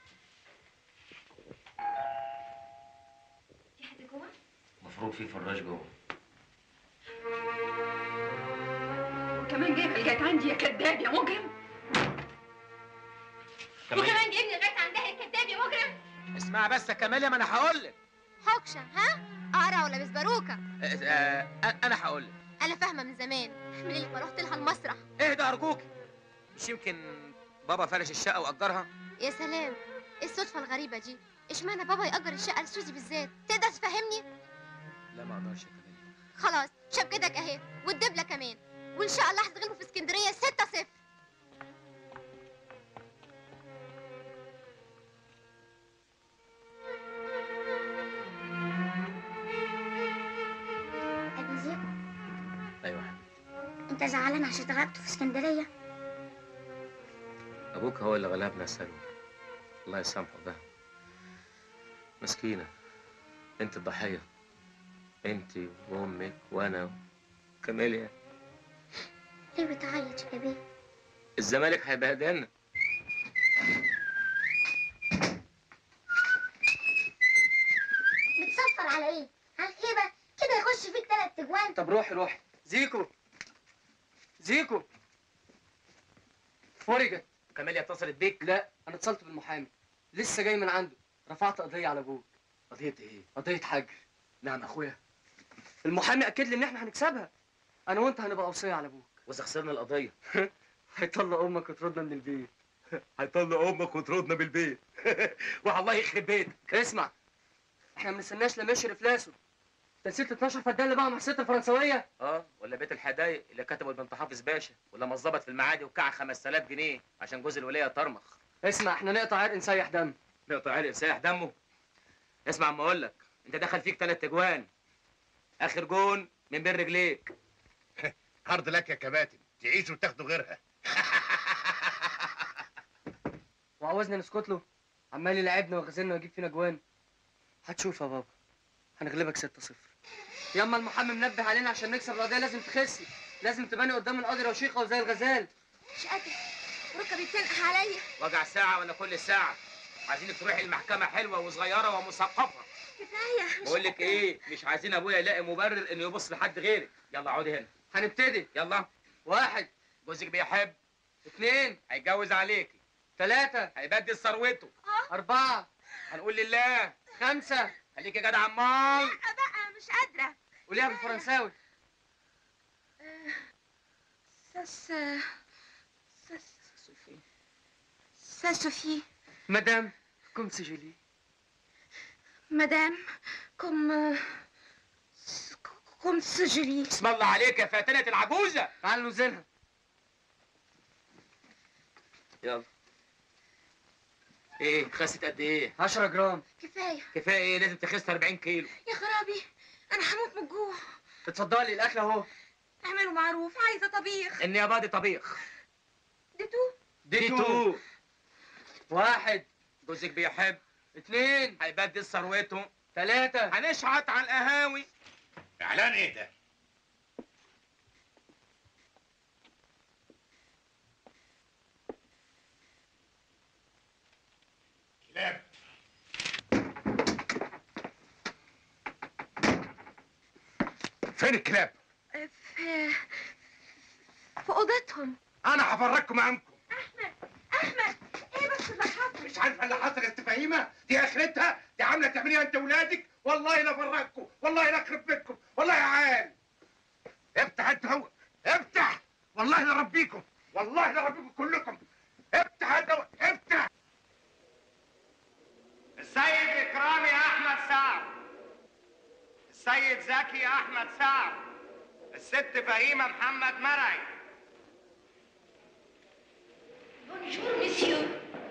في حد جوه
المفروض في فراش جوه
وكمان جايب لغايه عندي يا كذاب يا مجرم
وكمان جايبني لغايه عندها الكذاب يا مجرم
اسمع بس يا كماليا ما انا هقول لك
حكشة ها قرع ولا بسباروكة
انا هقول لك
انا فاهمه من زمان من ليله ما رحت لها المسرح
اهدى ارجوك مش يمكن بابا فرش الشقه واجرها
يا سلام ايه الصدفه الغريبه دي اشمعنى بابا يأجر الشقه لسوزي بالذات تقدر تفهمني
لا ما اقدرش يا كماليا
خلاص شبكتك اهي والدبله كمان وان شاء الله هتغلبوا في اسكندريه 6 0
ابي زيكو
ايوه
انت زعلان عشان اتغلبت في اسكندريه
ابوك هو اللي غلبنا سلوى الله يسامحه ده مسكينه انت الضحيه انت وامك وانا كماليا
ليه بتعيط يا بيه
الزمالك هيبهدلنا
بتصفر على ايه على الهبه كده يخش فيك ثلاث تجوان
طب روحي روحي زيكو زيكو فرجت
كماليا اتصلت بيك
لا انا اتصلت بالمحامي لسه جاي من عنده رفعت قضيه على ابوك
قضيه ايه
قضيه حجر
نعم اخويا
المحامي اكد لي ان احنا هنكسبها انا وانت هنبقى وصيه على ابوك
واذا خسرنا القضيه
هيطلق امك وتردنا من البيت
هيطلق امك وتردنا بالبيت والله يخرب بيتك
اسمع احنا ما بنستناش لما يشرف لاسه انت نسيت 12 فدان اللي بقى مع الست الفرنسويه
اه ولا بيت الحدايق اللي كتبه البنت حافظ باشا ولما الظبط في المعادي وكع 5000 جنيه عشان جوز الوليه طرمخ
اسمع احنا نقطع عرق نسيح دم
نقطع عرق نسيح دمه اسمع اما اقول لك انت دخل فيك ثلاث اجوان اخر جون من بين رجليك
عرض لك يا كباتن تعيشوا وتاخدوا غيرها
وعاوزنا نسكت له عمال يلعبنا ويغزلنا ويجيب فينا جوان هتشوف يا بابا هنغلبك 6 0 ياما المحامي منبه علينا عشان نكسب القضيه لازم تخسي لازم تباني قدام القاضي رشيقه وزي الغزال
مش قادره ركبي بتنقح عليا
وجع ساعه ولا كل ساعه عايزينك تروحي المحكمه حلوه وصغيره ومثقفه
كفايه مش
بقول لك ايه مش عايزين ابويا يلاقي مبرر انه يبص لحد غيرك يلا اقعدي هنا
هنبتدي
يلا
واحد
جوزك بيحب
اتنين
هيتجوز عليكي
تلاتة
هيبدل ثروته
أربعة
هنقول لله
خمسة
خليك يا جدع امال
بقى مش قادره
قوليها بالفرنساوي
ساس ساس سا سوفي
مدام كوم سي جولي
مدام كوم كوم سجلي
اسم الله عليك يا فاتنة العجوزة
تعال نوزنها
يلا ايه خست قد ايه
10 جرام
كفايه
كفايه ايه لازم تخس 40 كيلو
يا خرابي انا هموت من الجوع
اتفضلي الاكل اهو
اعملوا معروف عايزه طبيخ
ان يا بادي طبيخ
ديتو
دي تو
واحد
جوزك بيحب
اتنين
هيبدل ثروته
تلاتة
هنشعط على القهاوي
اعلان ايه ده كلاب فين الكلاب
في في اوضتهم
انا هفرجكم عنكم
احمد ايه بس اللي حصل
مش عارفه اللي حصل يا فهيمه دي اخرتها دي عامله تعمليها انت ولادك والله لا فرجكم والله لا اخرب بيتكم والله يا عيال افتح انت هو افتح والله لا ربيكم والله لا ربيكم كلكم افتح انت هو افتح
السيد إكرامي أحمد سعد السيد زكي أحمد سعد الست فهيمة محمد مرعي
بونجور مسيو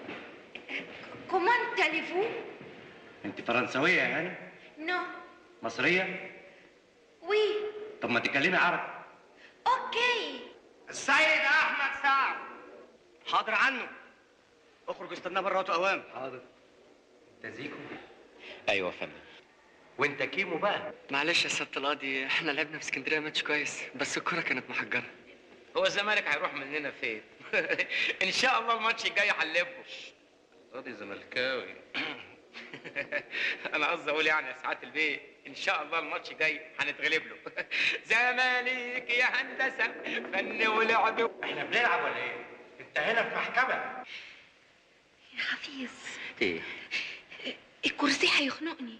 كومون تاليفو
انت فرنسوية يعني
نو
مصرية
وي
طب ما تتكلمي عربي
اوكي
السيد أحمد سعد حاضر عنه اخرج استناه بره اوام حاضر
تزيكو
ايوه يا فندم
وانت كيمو بقى
معلش يا سياده القاضي احنا لعبنا في اسكندريه ماتش كويس بس الكره كانت محجره
هو الزمالك هيروح مننا فين ان شاء الله الماتش الجاي هنلبه قاضي زملكاوي انا قصدي اقول يعني يا سعاده البيت ان شاء الله الماتش جاي هنتغلب له زمالك يا هندسه فن ولعب
احنا بنلعب ولا ايه؟ انت هنا في محكمه
يا حفيظ
ايه
الكرسي هيخنقني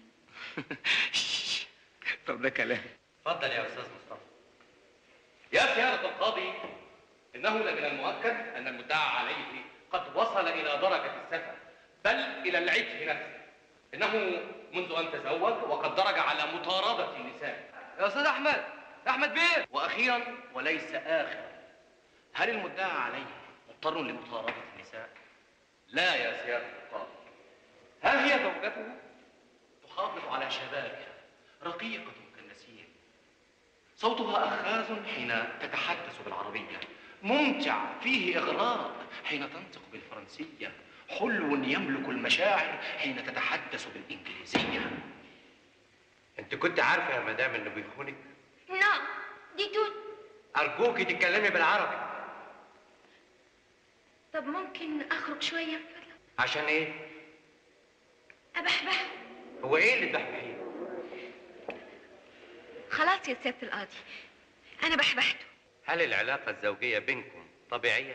طب ده كلام
اتفضل يا استاذ مصطفى يا سيادة القاضي إنه لمن المؤكد أن المدعى عليه قد وصل إلى درجة السفة بل إلى العجز نفسه إنه منذ أن تزوج وقد درج على مطاردة النساء
يا استاذ احمد احمد بيه
وأخيرا وليس آخرا هل المدعى عليه مضطر لمطاردة النساء؟ لا يا سيادة القاضي ها هي زوجته تحافظ على شبابها رقيقة كالنسيم صوتها أخاذ حين تتحدث بالعربية ممتع فيه إغراء حين تنطق بالفرنسية حلو يملك المشاعر حين تتحدث بالإنجليزية
انت كنت عارفه يا مدام انه بيخونك
نعم دي توت
ارجوكي تتكلمي بالعربي
طب ممكن اخرج شويه
عشان ايه
ابحبح
هو ايه اللي تبحبحيه
خلاص يا سياده القاضي انا بحبحته
هل العلاقه الزوجيه بينكم طبيعيه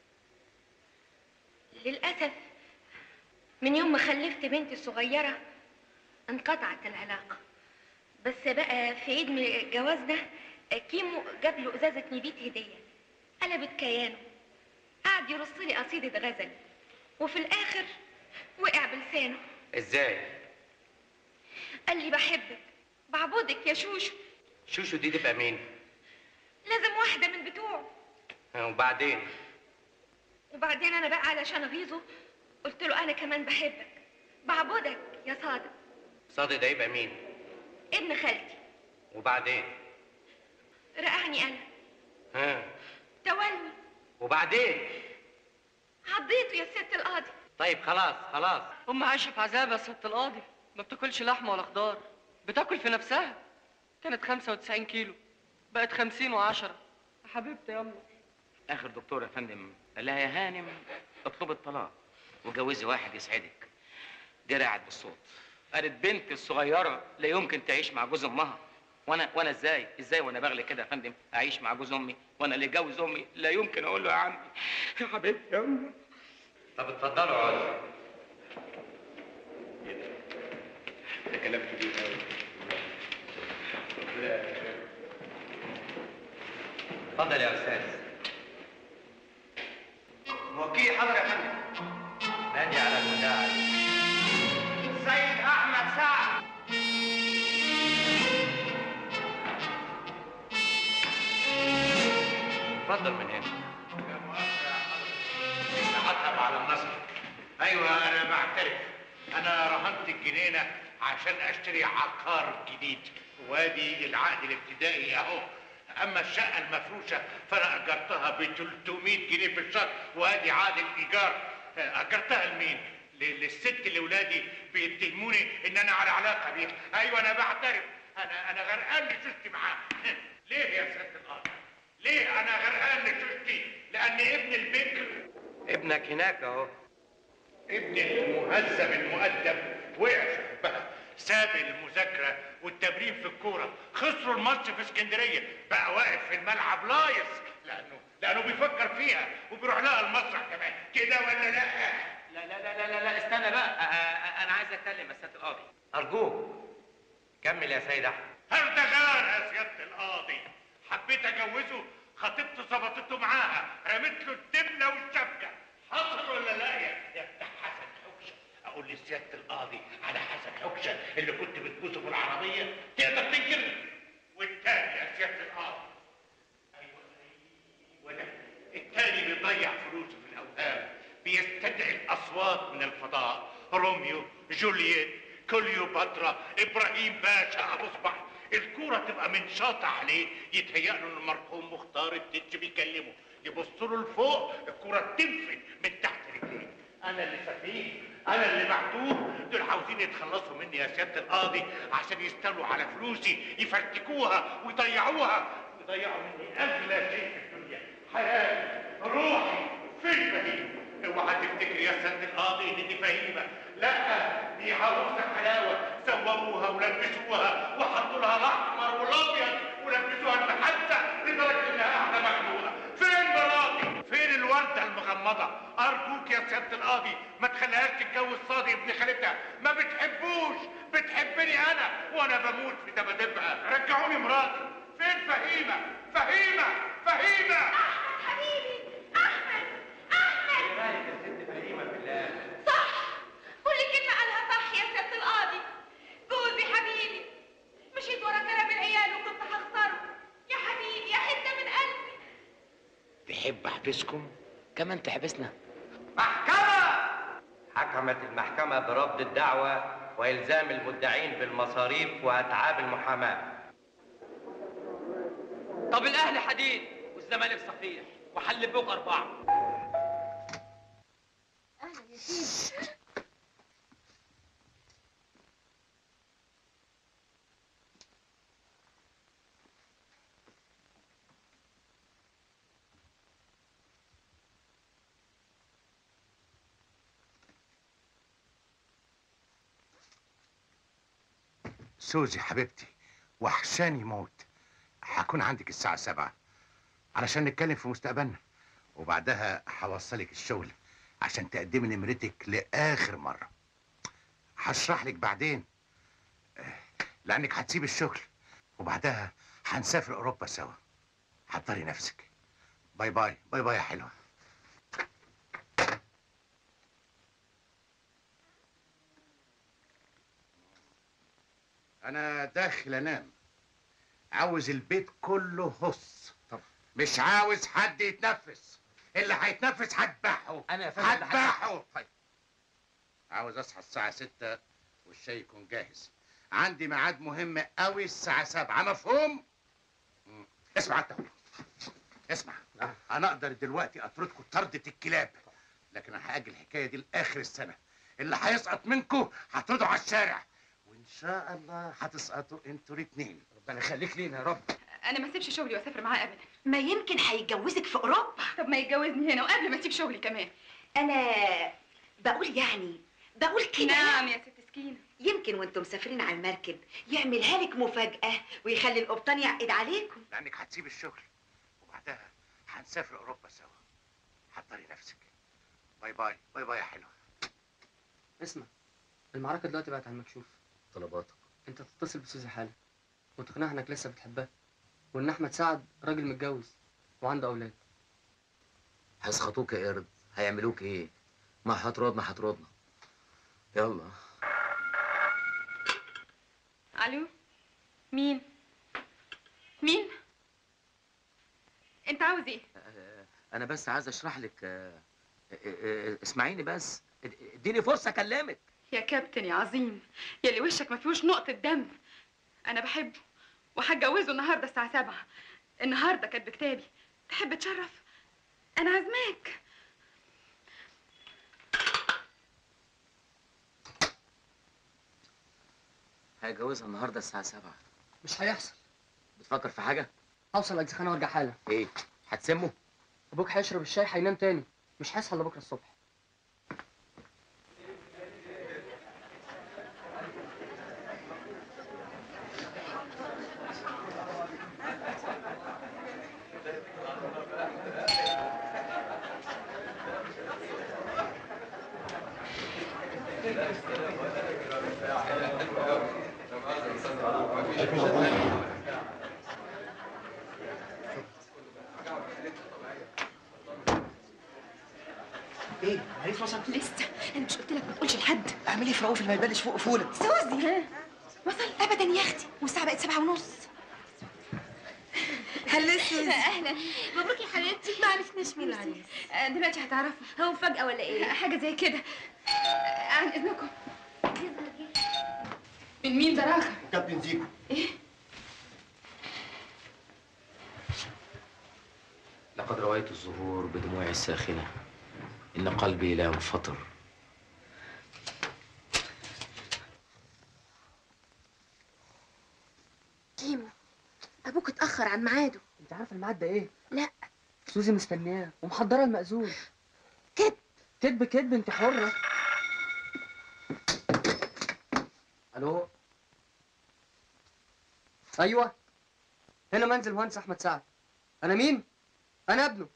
للاسف من يوم ما خلفت بنتي الصغيره انقطعت العلاقه بس بقى في عيد من جوازنا كيمو جاب له ازازه نبيت هديه قلبت كيانه قعد يرص لي قصيده غزل وفي الاخر وقع بلسانه
ازاي
قال لي بحبك بعبدك يا شوشو
شوشو دي تبقى مين
لازم واحده من بتوعه
ها، وبعدين
وبعدين انا بقى علشان اغيظه قلت له انا كمان بحبك بعبدك يا صادق
صادق ده يبقى مين
ابن خالتي
وبعدين
رقعني انا
ها
تولني
وبعدين
عضيته يا ست القاضي
طيب خلاص خلاص
ام عايشه في عذاب يا سياده القاضي ما بتاكلش لحمه ولا خضار بتاكل في نفسها كانت 95 كيلو بقت 50 و10 يا حبيبتي يلا
اخر دكتور يا فندم قال لها يا هانم اطلب الطلاق وجوزي واحد يسعدك دي رعت بالصوت قالت بنتي الصغيره لا يمكن تعيش مع جوز امها وانا وانا ازاي ازاي وانا بغلي كده يا فندم اعيش مع جوز امي وانا اللي جوز امي لا يمكن اقول له يا عمي يا حبيبتي يا امي
طب اتفضلوا اقعدوا
ده كلام كبير قوي
اتفضل يا استاذ
موكيل حضر يا فندم
نادي على المدعي
سيد احمد سعد
اتفضل من هنا
يا مؤاخذة يا حضرتك نحطها على النصر ايوه انا بعترف انا رهنت الجنينه عشان اشتري عقار جديد وادي العقد الابتدائي اهو اما الشقه المفروشه فانا اجرتها ب 300 جنيه في الشهر وادي عقد الايجار اجرتها لمين ل- للست اللي ولادي بيتهموني ان انا على علاقه بيها ايوه انا بعترف انا انا غرقان لشوشتي معاها ليه يا سياده القاضي ليه انا غرقان لشوشتي لان ابن البكر
ابنك هناك اهو
ابن المهذب المؤدب وقع في حبها ساب المذاكرة والتمرين في الكورة خسروا الماتش في اسكندرية بقى واقف في الملعب لايص لأنه لأنه بيفكر فيها وبيروح لها المسرح كمان كده ولا لا؟
لا لا لا لا لا استنى بقى أ- أ- انا عايز اتكلم يا سياده القاضي ارجوك كمل يا سيد احمد
هردغان يا سيادة القاضي حبيت أجوزه خطيبته ظبطته معاها رميت له الدبلة والشبكة حصل ولا لا يا يا بتاع حسن حكشة أقول لسيادة القاضي على حسن حكشة اللي كنت بتبوسه في العربية تقدر تنكر والتاني يا سيادة القاضي أيوة أيوة ده التاني بيضيع فلوسه في الأوهام بيستدعي الأصوات من الفضاء روميو جولييت كليوباترا إبراهيم باشا أبو صبح الكورة تبقى من شاطع عليه يتهيأ له إن المرحوم مختار التتش بيكلمه يبص له لفوق الكورة تنفد من تحت رجليه انا اللي سفيه انا اللي محدود دول عاوزين يتخلصوا مني يا سياده القاضي عشان يستولوا على فلوسي يفرتكوها ويضيعوها ويضيعوا مني اغلى شيء في الدنيا حياتي روحي فين فهيمه اوعى تفتكر يا سياده القاضي ان دي فهيمه لا دي عروسه حلاوه سوروها ولبسوها وحطوا لها الاحمر والابيض ولبسوها المحسه لدرجه انها قاعده مخلوقه فين مراتي فين الورده المغمضه ارجوك يا سياده القاضي ما تخليهاش تتجوز صادق ابن خالتها ما بتحبوش بتحبني انا وانا بموت في دبادبها رجعوني مراتي فين فهيمه فهيمه فهيمه
حبيبي احمد احمد
رايك يا ست فهيمه بالله
صح كل كلمه قالها صح يا سياده القاضي جوزي حبيبي مشيت ورا كلام العيال وكنت هخسره يا حبيبي يا حته من قلبي
تحب احبسكم كمان تحبسنا
حكمت المحكمة برفض الدعوة وإلزام المدعين بالمصاريف وأتعاب المحاماة
طب الاهلي حديد والزمالك صحيح وحل بوك اربعه
اهلا يا سيدي
سوزي حبيبتي وحشاني موت هكون عندك الساعة سبعة علشان نتكلم في مستقبلنا وبعدها هوصلك الشغل عشان تقدمي نمرتك لآخر مرة هشرح لك بعدين آه، لأنك هتسيب الشغل وبعدها هنسافر أوروبا سوا حضري نفسك باي باي باي باي يا حلوة أنا داخل أنام عاوز البيت كله هص طب مش عاوز حد يتنفس اللي هيتنفس هذبحه
انا يا فندم اللي
هذبحه طيب عاوز اصحى الساعة ستة والشاي يكون جاهز عندي ميعاد مهم قوي الساعة سبعة مفهوم؟ مم. اسمع انت اسمع انا اقدر دلوقتي اطردكم طردة الكلاب لكن انا هاجل الحكاية دي لاخر السنة اللي هيسقط منكم هطرده على الشارع وان شاء الله هتسقطوا انتوا الاتنين
ربنا يخليك لينا يا رب
انا ما اسيبش شغلي واسافر معاه ابدا
ما يمكن هيتجوزك في اوروبا
طب ما يتجوزني هنا وقبل ما اسيب شغلي كمان
انا بقول يعني بقول كده
نعم يا ست سكينه
يمكن وانتم مسافرين على المركب يعملها لك مفاجأة ويخلي القبطان يعقد عليكم
لانك هتسيب الشغل وبعدها هنسافر اوروبا سوا حضري نفسك باي باي باي باي يا حلوة
اسمع المعركة دلوقتي بقت على المكشوف
طلباتك
انت تتصل بسوزي حالا وتقنعها انك لسه بتحبها وان احمد سعد راجل متجوز وعنده اولاد
هيسخطوك يا قرد هيعملوك ايه ما هترضنا هترضنا يلا
الو مين مين انت عاوز ايه
انا بس عايز اشرح لك آه، آه، آه، اسمعيني بس اد- اديني فرصه اكلمك
يا كابتن يا عظيم يلي وشك ما فيهوش نقطة دم أنا بحبه وهتجوزه النهاردة الساعة سبعة النهاردة كانت بكتابي تحب تشرف أنا عازماك
هيجوزها النهارده الساعه 7
مش هيحصل
بتفكر في حاجه
هوصل اجزخانه وارجع حالا
ايه هتسمه
ابوك هيشرب الشاي هينام تاني مش هيصحى الا بكره الصبح
ايه عريس وصل
لسه أنا مش قلت لك ما تقولش لحد
اعمل ايه في رؤوف اللي ما يبانش فوق فوله
سوزي وصل أبدا يا أختي والساعة بقت سبعة ونص
هلا سوزي
أهلا
مبروك يا حبيبتي ما عرفناش مين العريس
آه، دلوقتي هتعرفوا
هو مفاجأة ولا ايه؟
حاجة زي كده آه، عن إذنكم من مين ده راغب
كابتن زيكو
إيه
لقد رويت الزهور بدموعي الساخنة إن قلبي لا ينفطر
اتاخر عن ميعاده
انت عارفه الميعاد ده ايه
لا
سوزي مستنياه ومحضره المأذون
كذب
كذب كذب انت حره الو ايوه هنا منزل مهندس احمد سعد انا مين انا ابنه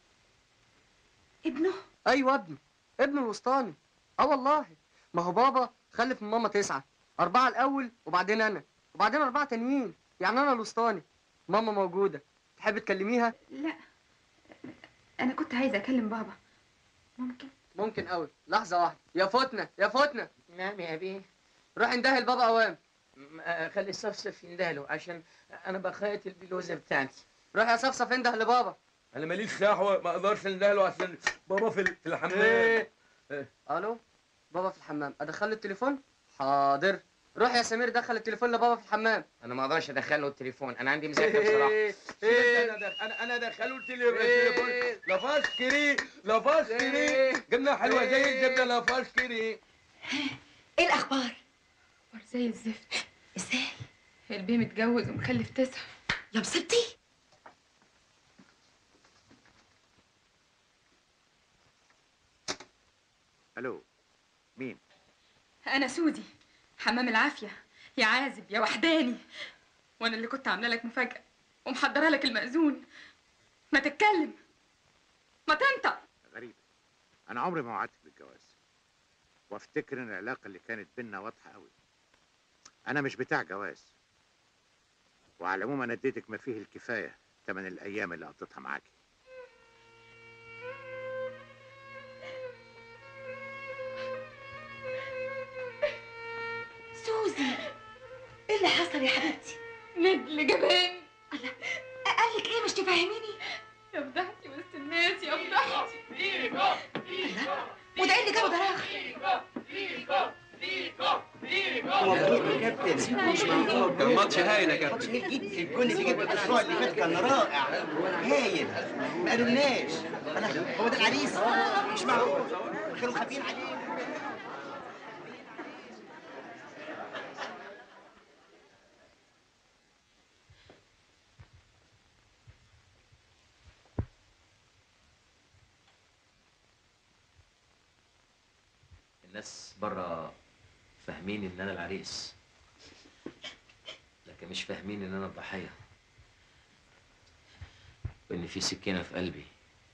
ابنه
ايوه ابنه ابنه الوسطاني اه والله ما هو بابا خلف من ماما تسعه اربعه الاول وبعدين انا وبعدين اربعه تانيين يعني انا الوسطاني ماما موجوده تحب تكلميها
لا انا كنت عايزه اكلم بابا ممكن
ممكن قوي لحظه واحده يا فتنه يا فتنه
نعم يا ابي
روح اندهي لبابا اوام
خلي الصفصف يندهله عشان انا بخيط البلوزه بتاعتي
روح يا صفصف انده لبابا
انا ماليش دعوه ما اقدرش اندهله عشان بابا في في الحمام
إيه؟ الو بابا في الحمام ادخل له التليفون حاضر روح يا سمير دخل التليفون لبابا في الحمام
انا ما اقدرش ادخله التليفون انا عندي مذاكره بصراحه
إيه؟
انا دخ- انا انا دخلوا التليفون لافاشكري لافاشكري جبنه حلوه زي الزبده لافاشكري
ايه الاخبار
زي الزفت
ازاي
البيه متجوز ومخلف تسعه
يا مصيبتي
الو مين
انا سودي حمام العافيه يا عازب يا وحداني وانا اللي كنت عامله لك مفاجاه ومحضره لك المأذون ما تتكلم ما تنطق
غريبة أنا عمري ما وعدتك بالجواز وافتكر إن العلاقة اللي كانت بينا واضحة قوي أنا مش بتاع جواز وعلى العموم أنا اديتك ما فيه الكفاية تمن الأيام اللي قضيتها معاكي
سوزي ايه اللي حصل يا حبيبتي
ندل جبان
قال لك ايه مش تفهميني
يا فضحتي وسط الناس يا فضحتي
وده ايه اللي جابه دراغ
مبروك يا كابتن مش معقول
الماتش هايل يا كابتن
جميل جدا الجون اللي جبته الاسبوع اللي فات كان رائع هايل ما قالولناش أنا- هو ده العريس مش معقول كانوا خافين عليه
الناس بره فاهمين ان انا العريس لكن مش فاهمين ان انا الضحيه وان في سكينه في قلبي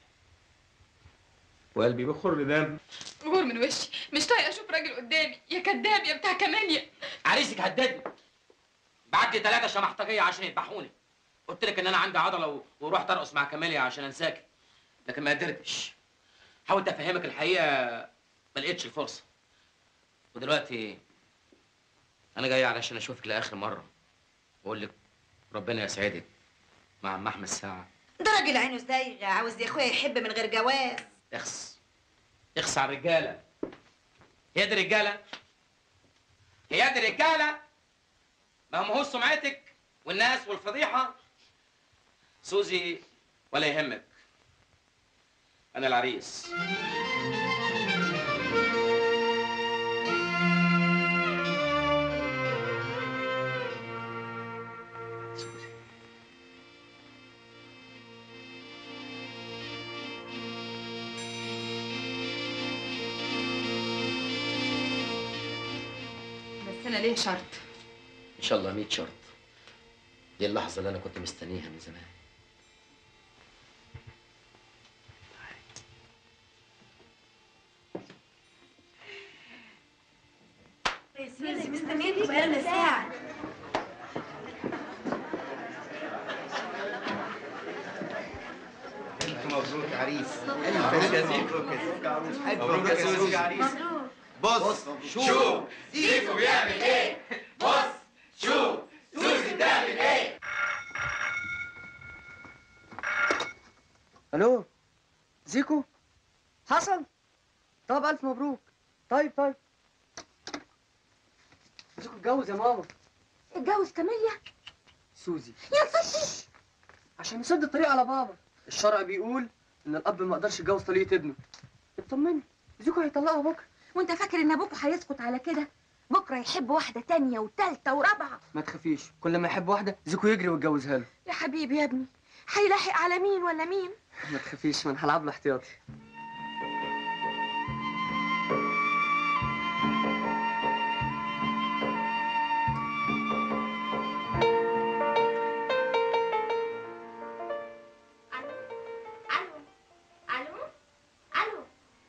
وقلبي بيخر دم
غور من وشي مش طايقه اشوف راجل قدامي يا كداب يا بتاع كمانيا
عريسك هددني بعت لي ثلاثه شمحطجيه عشان يذبحوني قلت لك ان انا عندي عضله و... ورحت ارقص مع كماليا عشان انساك لكن ما قدرتش حاولت افهمك الحقيقه ما لقيتش الفرصه ودلوقتي انا جاي علشان اشوفك لاخر مره واقول لك ربنا يسعدك مع عم احمد ساعه
ده راجل عينه زايغه عاوز يا اخويا يحب من غير جواز
اخس اخس على الرجاله هي دي رجاله هي دي رجاله ما هم هو سمعتك والناس والفضيحه سوزي ولا يهمك انا العريس
بس انا ليه شرط
ان شاء الله 100 شرط دي اللحظه اللي انا كنت مستنيها من زمان
سوزي مستنيتك بقالنا ساعه
ألف مبروك يا عريس
مبروك يا زيكو.
ألف
مبروك يا سوزي.
بص
شوف زيكو بيعمل ايه بص شوف سوزي بتعمل ايه
الو زيكو حصل طب الف مبروك طيب طيب زيكو اتجوز يا ماما
اتجوز كاميليا
سوزي
يا ستي
عشان يسد الطريق على بابا الشرع بيقول ان الاب ما يقدرش يتجوز طليقه ابنه اطمني زيكو هيطلقها بكره
وانت فاكر ان ابوكوا هيسكت على كده بكره يحب واحده تانية وتالتة ورابعه
ما تخافيش كل ما يحب واحده زيكو يجري ويتجوزها له
يا حبيبي يا ابني هيلاحق على مين ولا مين
ما تخافيش ما انا هلعب له احتياطي
الو الو الو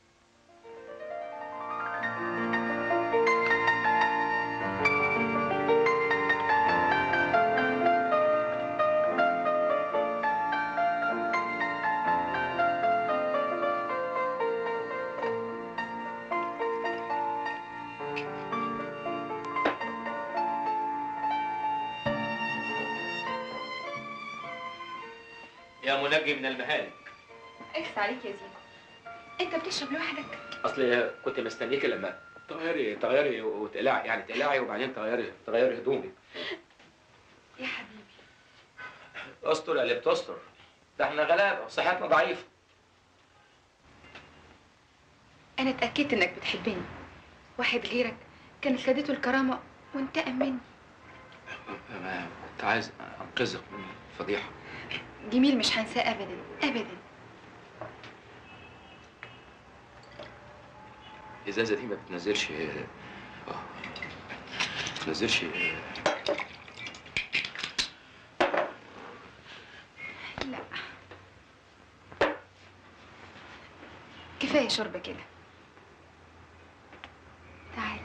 يا منجي من المهالك
اخس عليك يا زيكو انت بتشرب لوحدك
اصل كنت مستنيكي لما تغيري تغيري وتقلعي يعني تقلعي وبعدين تغيري تغيري هدومك
يا حبيبي
استر يا اللي بتستر ده احنا غلابه وصحتنا ضعيفه
انا اتاكدت انك بتحبني واحد غيرك كانت خدته الكرامه وانتقم مني
ما كنت عايز انقذك من الفضيحه
جميل مش هنساه ابدا ابدا
الازازه دي ما بتنزلش اه ما بتنزلش
لا كفايه شرب كده تعالى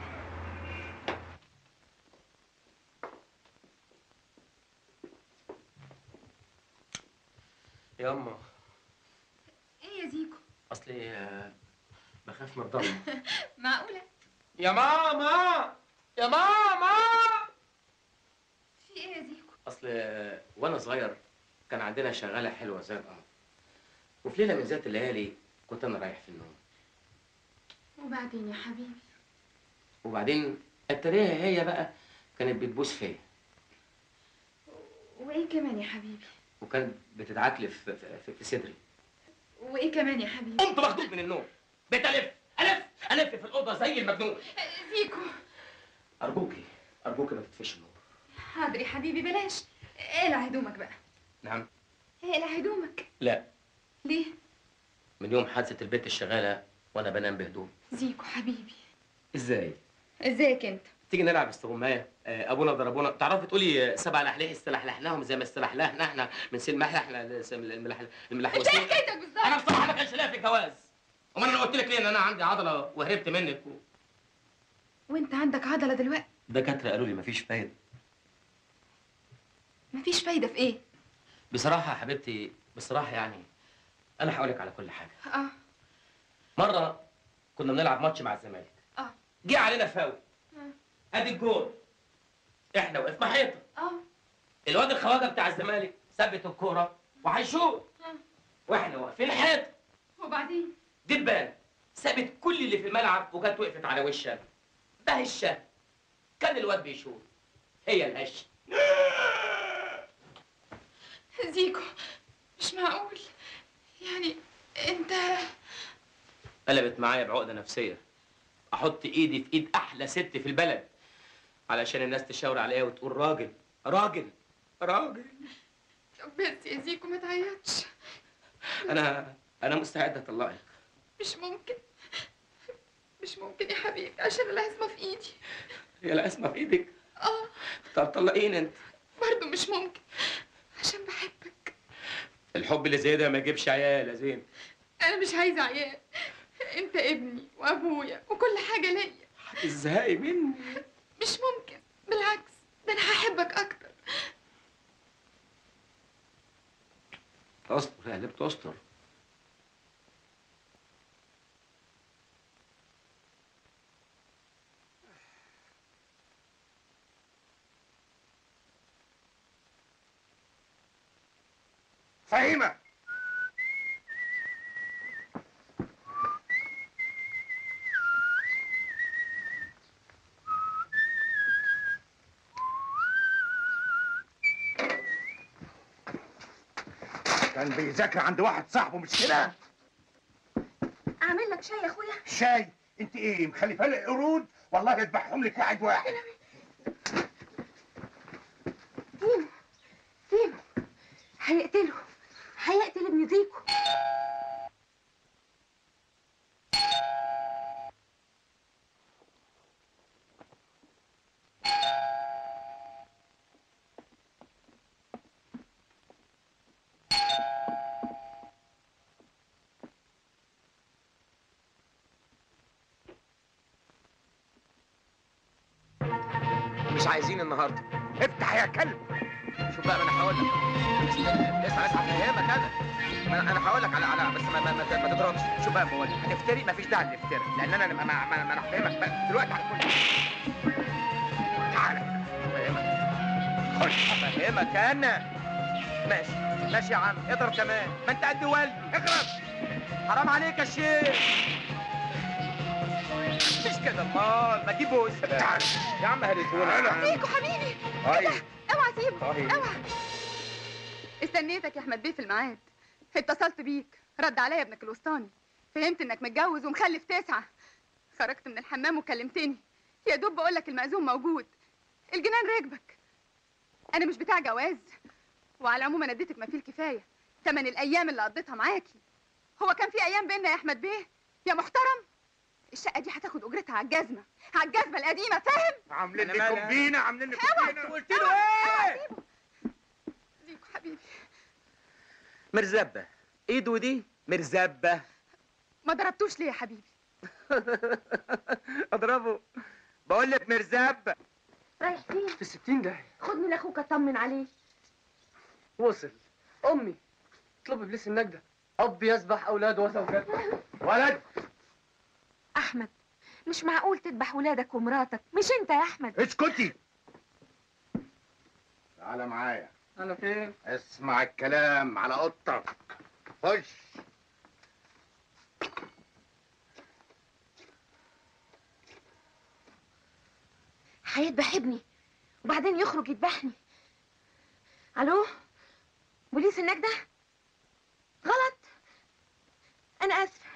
يا اما
ايه يا زيكو
اصلي آه، بخاف من الضلمه
معقوله
يا ماما يا ماما
في ايه يا زيكو
اصل آه، وانا صغير كان عندنا شغاله حلوه زي القمر وفي ليله من ذات الليالي كنت انا رايح في النوم
وبعدين يا حبيبي
وبعدين اتريها هي بقى كانت بتبوس فيا
وايه كمان يا حبيبي
وكانت بتتعكلف في, في, في صدري
وايه كمان يا حبيبي
قمت مخضوض من النوم بقيت الف الف الف في الاوضه زي المجنون
زيكو
ارجوكي ارجوكي ما تطفيش النور
حاضر يا حبيبي بلاش اقلع هدومك بقى
نعم
اقلع هدومك
لا
ليه
من يوم حادثه البيت الشغاله وانا بنام بهدوء
زيكو حبيبي
ازاي
ازيك انت
تيجي نلعب استغمايه آه، ابونا ضربونا تعرفي تقولي آه، سبع لحليح استلحلحناهم زي ما استلحلحنا احنا من سن محلحنا الملح الملحوسين
انت حكايتك بالظبط
انا بصراحه ما كانش ليا في الجواز امال انا قلت لك ليه ان انا عندي عضله وهربت منك و...
وانت عندك عضله دلوقتي
دكاتره قالوا لي مفيش فايده
مفيش فايده في ايه
بصراحه يا حبيبتي بصراحه يعني انا هقول لك على كل حاجه
اه
مره كنا بنلعب ماتش مع الزمالك
اه
جه علينا فاول
آه.
ادي الجول احنا وقفنا حيطه
اه
الواد الخواجه بتاع الزمالك ثبت الكوره وهيشوط
آه.
واحنا واقفين حيطه
وبعدين
دبان سابت كل اللي في الملعب وجت وقفت على وشها بهشه كان الواد بيشوط هي الهشه
زيكو مش معقول يعني انت
قلبت معايا بعقده نفسيه احط ايدي في ايد احلى ست في البلد علشان الناس تشاور عليا وتقول راجل راجل راجل
طب بس يا زيكو ما تعيطش
انا انا مستعد اطلقك
مش ممكن مش ممكن يا حبيبي عشان العزمه في ايدي
هي الاسمى في ايدك
اه
طب طلقيني انت
برضه مش ممكن عشان بحبك
الحب اللي زي ده ما يجيبش عيال يا زين
انا مش عايزه عيال انت ابني وابويا وكل حاجه ليا
ازهقي مني
مش ممكن بالعكس ده انا هحبك اكتر
استر يا اللي بتستر
فهيمة كان بيذاكر عند واحد صاحبه مش كده
اعمل لك شاي يا اخويا
شاي
انت ايه مخلفه لي قرود والله يذبحهم لك واحد واحد
سيبه سيبه هيقتله هيقتل ابن زيكو
مش عايزين النهارده
افتح يا كلب
شوف بقى ما انا هقول لك اسمع اسمع اسمع فهمك انا ما انا انا هقول لك على على بس ما ما, ما, ما تضربش شوف بقى بقول لك هنفتري مفيش داعي للافتراء لان انا ما ما ما, ما انا هفهمك بقى دلوقتي على كل تعالى هفهمك خش هفهمك انا ماشي ماشي يا عم اضرب كمان ما انت قد والدي اضرب حرام عليك يا شيخ مش كده امال ما تجيب بوس تعال يا عم هريتونا
زيكو حبيبي
طيب
اوعى سيبه
طيب.
اوعى استنيتك يا احمد بيه في الميعاد اتصلت بيك رد عليا ابنك الوسطاني فهمت انك متجوز ومخلف تسعه خرجت من الحمام وكلمتني يا دوب بقول لك المأذون موجود الجنان راكبك انا مش بتاع جواز وعلى العموم انا اديتك ما فيه الكفايه تمن الايام اللي قضيتها معاكي هو كان في ايام بينا يا احمد بيه يا محترم الشقه دي هتاخد اجرتها على الجزمه على الجزمه القديمه فاهم
عاملين
أنا
لي
مالي؟
كومبينه عاملين لي
اوعى
كومبينه
قلت له ايه
زيكو حبيبي
مرزبه ايد ودي مرزبه
ما ضربتوش ليه يا حبيبي
اضربه بقول لك مرزبه
رايح فين
في الستين ده
خدني لاخوك اطمن عليه
وصل امي اطلب ابليس النجده اب يذبح اولاده وزوجاته
ولد
احمد مش معقول تذبح ولادك ومراتك مش انت يا احمد
اسكتي تعالى معايا
انا فين
اسمع الكلام على اوضتك خش
هيذبح ابني وبعدين يخرج يذبحني الو بوليس النجدة غلط انا اسفه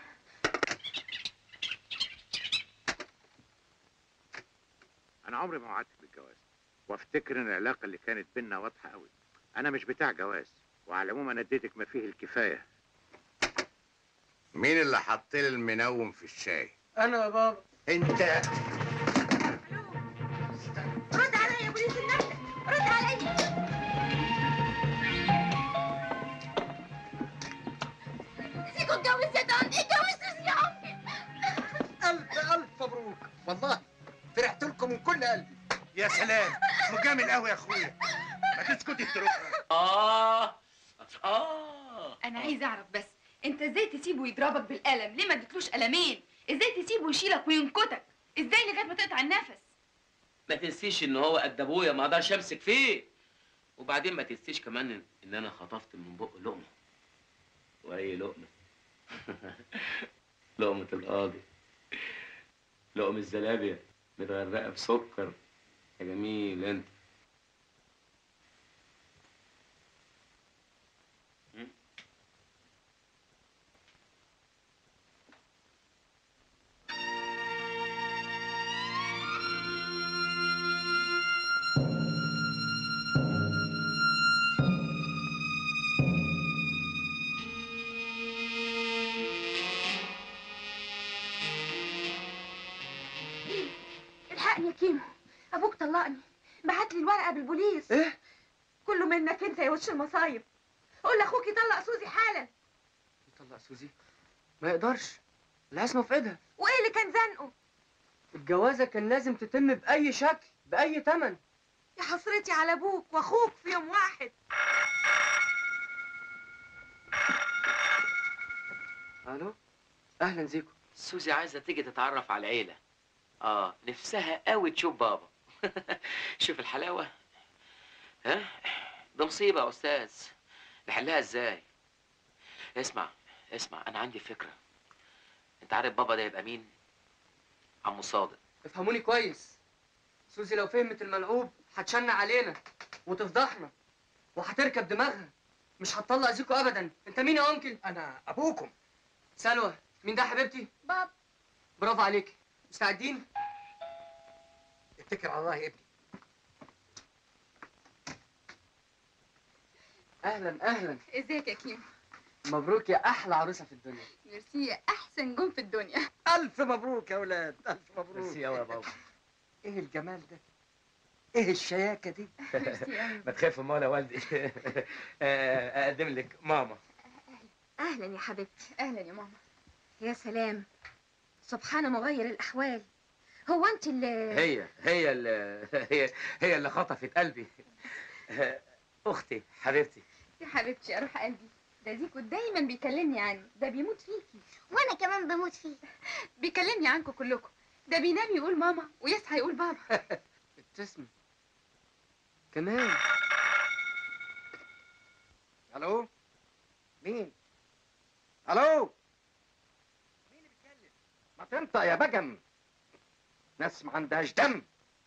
انا عمري ما وعدتك بالجواز وافتكر ان العلاقه اللي كانت بينا واضحه قوي انا مش بتاع جواز وعلى العموم انا اديتك ما فيه الكفايه مين اللي حط لي المنوم في الشاي
انا يا بابا
انت
رد عليا يا بوليس النجدة رد عليا زيكو اتجوز يا دان اتجوز يا عمي
الف الف مبروك والله فرحت لكم من كل قلبي
يا سلام مجامل قوي يا اخويا ما تسكتي التروكه
آه آه
انا عايز اعرف بس انت ازاي تسيبه يضربك بالقلم ليه ما اديتلوش قلمين ازاي تسيبه يشيلك وينكتك ازاي لغايه ما تقطع النفس
ما تنسيش ان هو قد ابويا ما اقدرش امسك فيه وبعدين ما تنسيش كمان ان, إن انا خطفت من بقه لقمه واي لقمه لقمه القاضي لقمه الزلابيه متغرقه بسكر يا جميل انت
الحقني يا كيمو ابوك طلقني بعت لي الورقه بالبوليس
ايه
كله منك انت يا وش المصايب قول لاخوك يطلق سوزي حالا
يطلق سوزي ما يقدرش العصمه في ايدها
وايه اللي كان زنقه
الجوازه كان لازم تتم باي شكل باي ثمن
يا حسرتي على ابوك واخوك في يوم واحد
الو اهلا زيكو
سوزي عايزه تيجي تتعرف على العيله اه نفسها قوي تشوف بابا شوف الحلاوه ها ده مصيبه يا استاذ نحلها ازاي اسمع اسمع انا عندي فكره انت عارف بابا ده يبقى مين عمو صادق
افهموني كويس سوزي لو فهمت الملعوب هتشنع علينا وتفضحنا وهتركب دماغها مش هتطلق زيكو ابدا انت مين يا انكل
انا ابوكم
سلوى مين ده يا حبيبتي
بابا
برافو عليك مستعدين
اتكل على الله يا ابني
اهلا اهلا
ازيك يا كيمو
مبروك يا احلى عروسه في الدنيا
ميرسي يا احسن جون في الدنيا
الف مبروك يا اولاد الف مبروك
ميرسي أوي يا بابا
ايه الجمال ده ايه الشياكه دي
ما تخاف من مولا والدي آه، اقدم لك ماما
اهلا يا حبيبتي
اهلا يا ماما
يا سلام سبحان مغير الاحوال هو انت اللي
هي هي اللي هي هي اللي خطفت قلبي آه، اختي حبيبتي
يا حبيبتي اروح قلبي ده زيكو دايما بيكلمني عنه ده بيموت فيكي
وانا كمان بموت فيه
بيكلمني عنكم كلكم ده بينام يقول ماما ويصحى يقول بابا
ابتسمي كمان
الو مين الو مين اللي بيتكلم ما تنطق يا بجم ناس ما عندهاش دم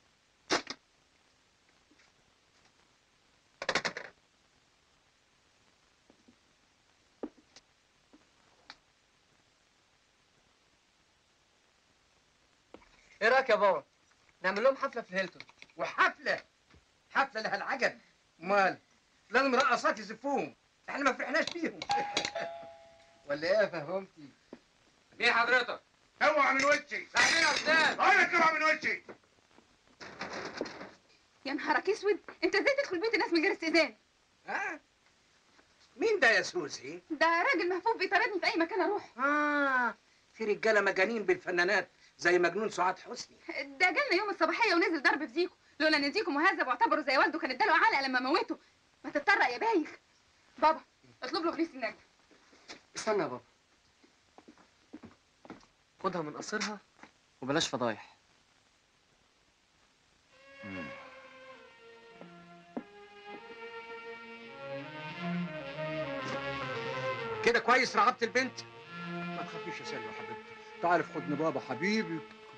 ايه رايك يا بابا نعمل لهم حفله في الهيلتون
وحفله حفله لها العجب امال لازم رقصات يزفوهم احنا ما فرحناش بيهم ولا ايه يا فهمتي
مين حضرتك؟
اوعى من وشي
ساعدين يا استاذ
اقول لك اوعى من وشي
يا نهارك اسود انت ازاي تدخل بيت الناس من غير استئذان
ها مين ده يا سوزي
ده راجل مهفوف بيطاردني في اي مكان اروح
اه في رجاله مجانين بالفنانات زي مجنون سعاد حسني
ده جالنا يوم الصباحيه ونزل ضرب في زيكو لولا ان زيكو مهذب واعتبره زي والده كان اداله علقه لما موته ما تتطرق يا بايخ بابا اطلب له بوليس النجدة
استنى يا بابا خدها من قصرها وبلاش فضايح
كده كويس رعبت البنت ما تخافيش يا سلوى حبيبتي تعرف حضن بابا حبيبي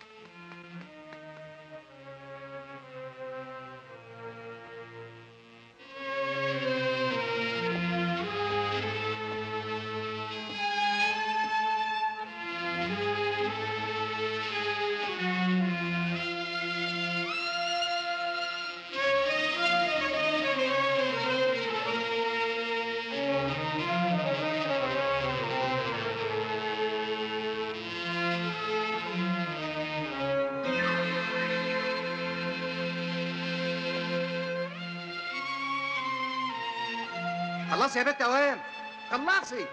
خلصي يا بنت اوام خلصي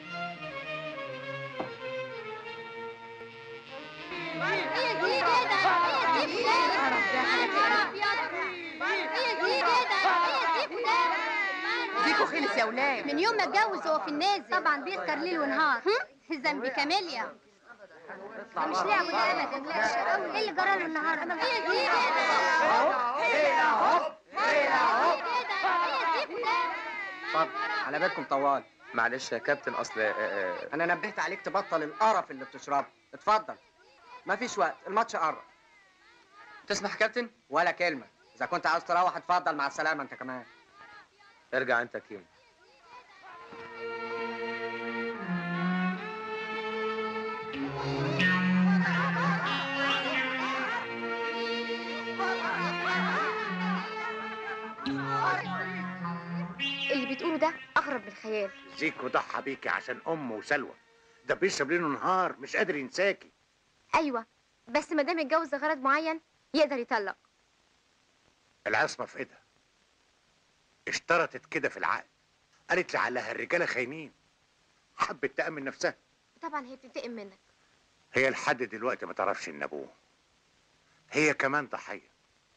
هي دي كده هي دي فلان يا نهار ابيض هي دي كده هي دي فلان
زيكو خلص يا ولاد
من يوم ما اتجوز هو في النازل طبعا بيسكر ليل ونهار ذنبي كاميليا ده مش لعب ده ابدا لا ايه اللي جرى له النهارده هي دي
اتفضل على بالكم طوال
معلش يا كابتن اصل آه، آه،
انا نبهت عليك تبطل القرف اللي بتشربه اتفضل مفيش وقت الماتش قرب
تسمح يا كابتن
ولا كلمه اذا كنت عاوز تروح اتفضل مع السلامه انت كمان
ارجع انت كيمو
اللي بتقوله ده اغرب من الخيال
زيكو ضحى بيكي عشان امه وسلوى ده بيشرب ليل ونهار مش قادر ينساكي
ايوه بس ما دام اتجوز لغرض معين يقدر يطلق
العصمه في ايدها اشترطت كده في العقد قالت لعلها الرجاله خاينين حبت تأمن نفسها
طبعا هي بتنتقم منك
هي لحد دلوقتي ما تعرفش ان ابوه هي كمان ضحيه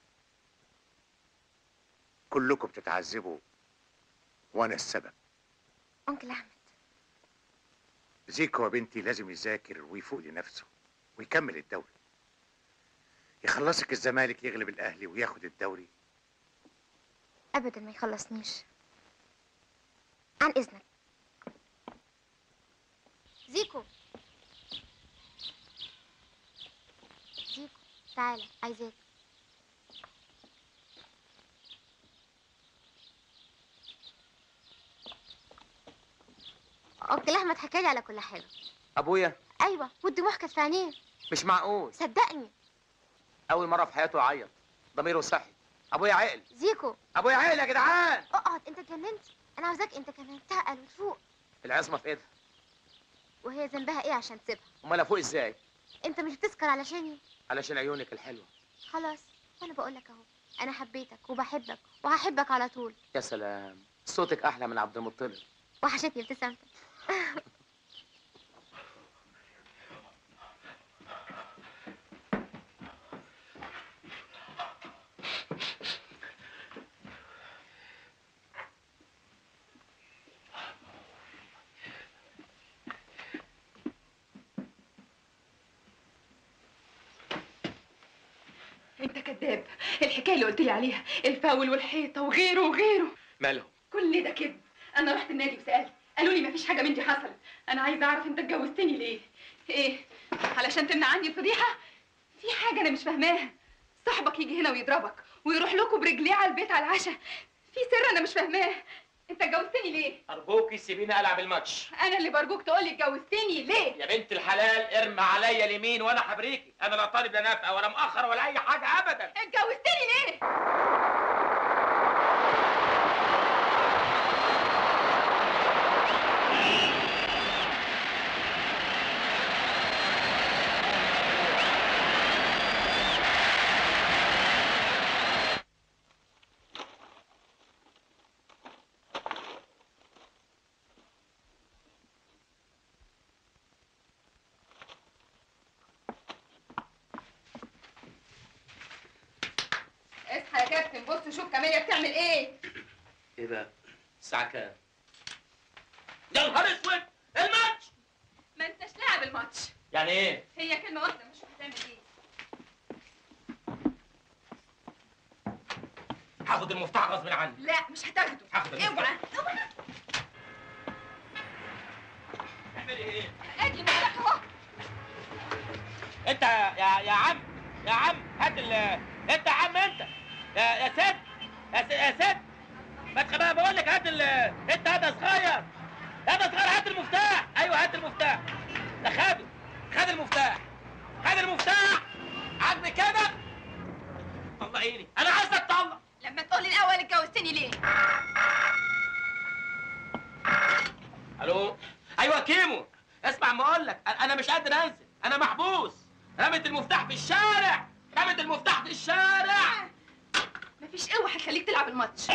كلكم بتتعذبوا وانا السبب
انكل احمد
زيكو يا بنتي لازم يذاكر ويفوق لنفسه ويكمل الدوري يخلصك الزمالك يغلب الاهلي وياخد الدوري
ابدا ما يخلصنيش عن اذنك زيكو زيكو تعالى عايزاك انكل احمد حكالي على كل حاجه
ابويا
ايوه والدموع كانت في عينيه
مش معقول
صدقني
اول مره في حياته يعيط ضميره صحي ابويا عقل
زيكو
ابويا عقل يا جدعان
اقعد انت اتجننت انا عاوزاك انت كمان تعقل وتفوق
العصمه في ايدها
وهي ذنبها ايه عشان تسيبها
امال افوق ازاي
انت مش بتسكر علشاني
علشان عيونك الحلوه
خلاص وانا بقول لك اهو انا حبيتك وبحبك وهحبك على طول
يا سلام صوتك احلى من عبد المطلب
وحشتني ابتسامتك
انت كذاب الحكايه اللي قلت لي عليها الفاول والحيطه وغيره وغيره
مالهم
كل ده كذب انا رحت النادي وسالت قالوا لي مفيش حاجه من دي حصلت انا عايزه اعرف انت اتجوزتني ليه ايه علشان تمنع عني الفضيحه في حاجه انا مش فاهماها صاحبك يجي هنا ويضربك ويروح لكم برجليه على البيت على العشاء في سر انا مش فاهماه انت اتجوزتني ليه
ارجوكي سيبيني العب الماتش
انا اللي برجوك تقولي اتجوزتني ليه
يا بنت الحلال ارمي عليا اليمين وانا هبريكي انا لا طالب لا نافع ولا مؤخر ولا اي حاجه ابدا
اتجوزتني ليه اصحى يا كابتن بص شوف كاميليا بتعمل ايه
ايه بقى الساعه كام يا نهار اسود الماتش
ما انتش لاعب الماتش
يعني ايه
هي كلمه واحده مش هتعمل ايه
هاخد المفتاح غصب عني
لا مش هتاخده
هاخد
اوعى
المفتاح
اوعى
اعملي ايه
ادي معاك اهو
انت يا يا عم يا عم هات ال انت يا عم انت يا يا ست يا ست يا ست ما تخبى بقول لك هات ال انت هات يا صغير هات يا صغير هات المفتاح ايوه هات المفتاح ده خده خد المفتاح خد المفتاح عجبي كده طلعيني انا عايزك تطلع
لما تقولي الاول اتجوزتني ليه
الو ايوه كيمو اسمع ما اقول لك انا مش قادر انزل انا محبوس رمت المفتاح في الشارع رمت المفتاح في الشارع
مفيش قوه هتخليك تلعب الماتش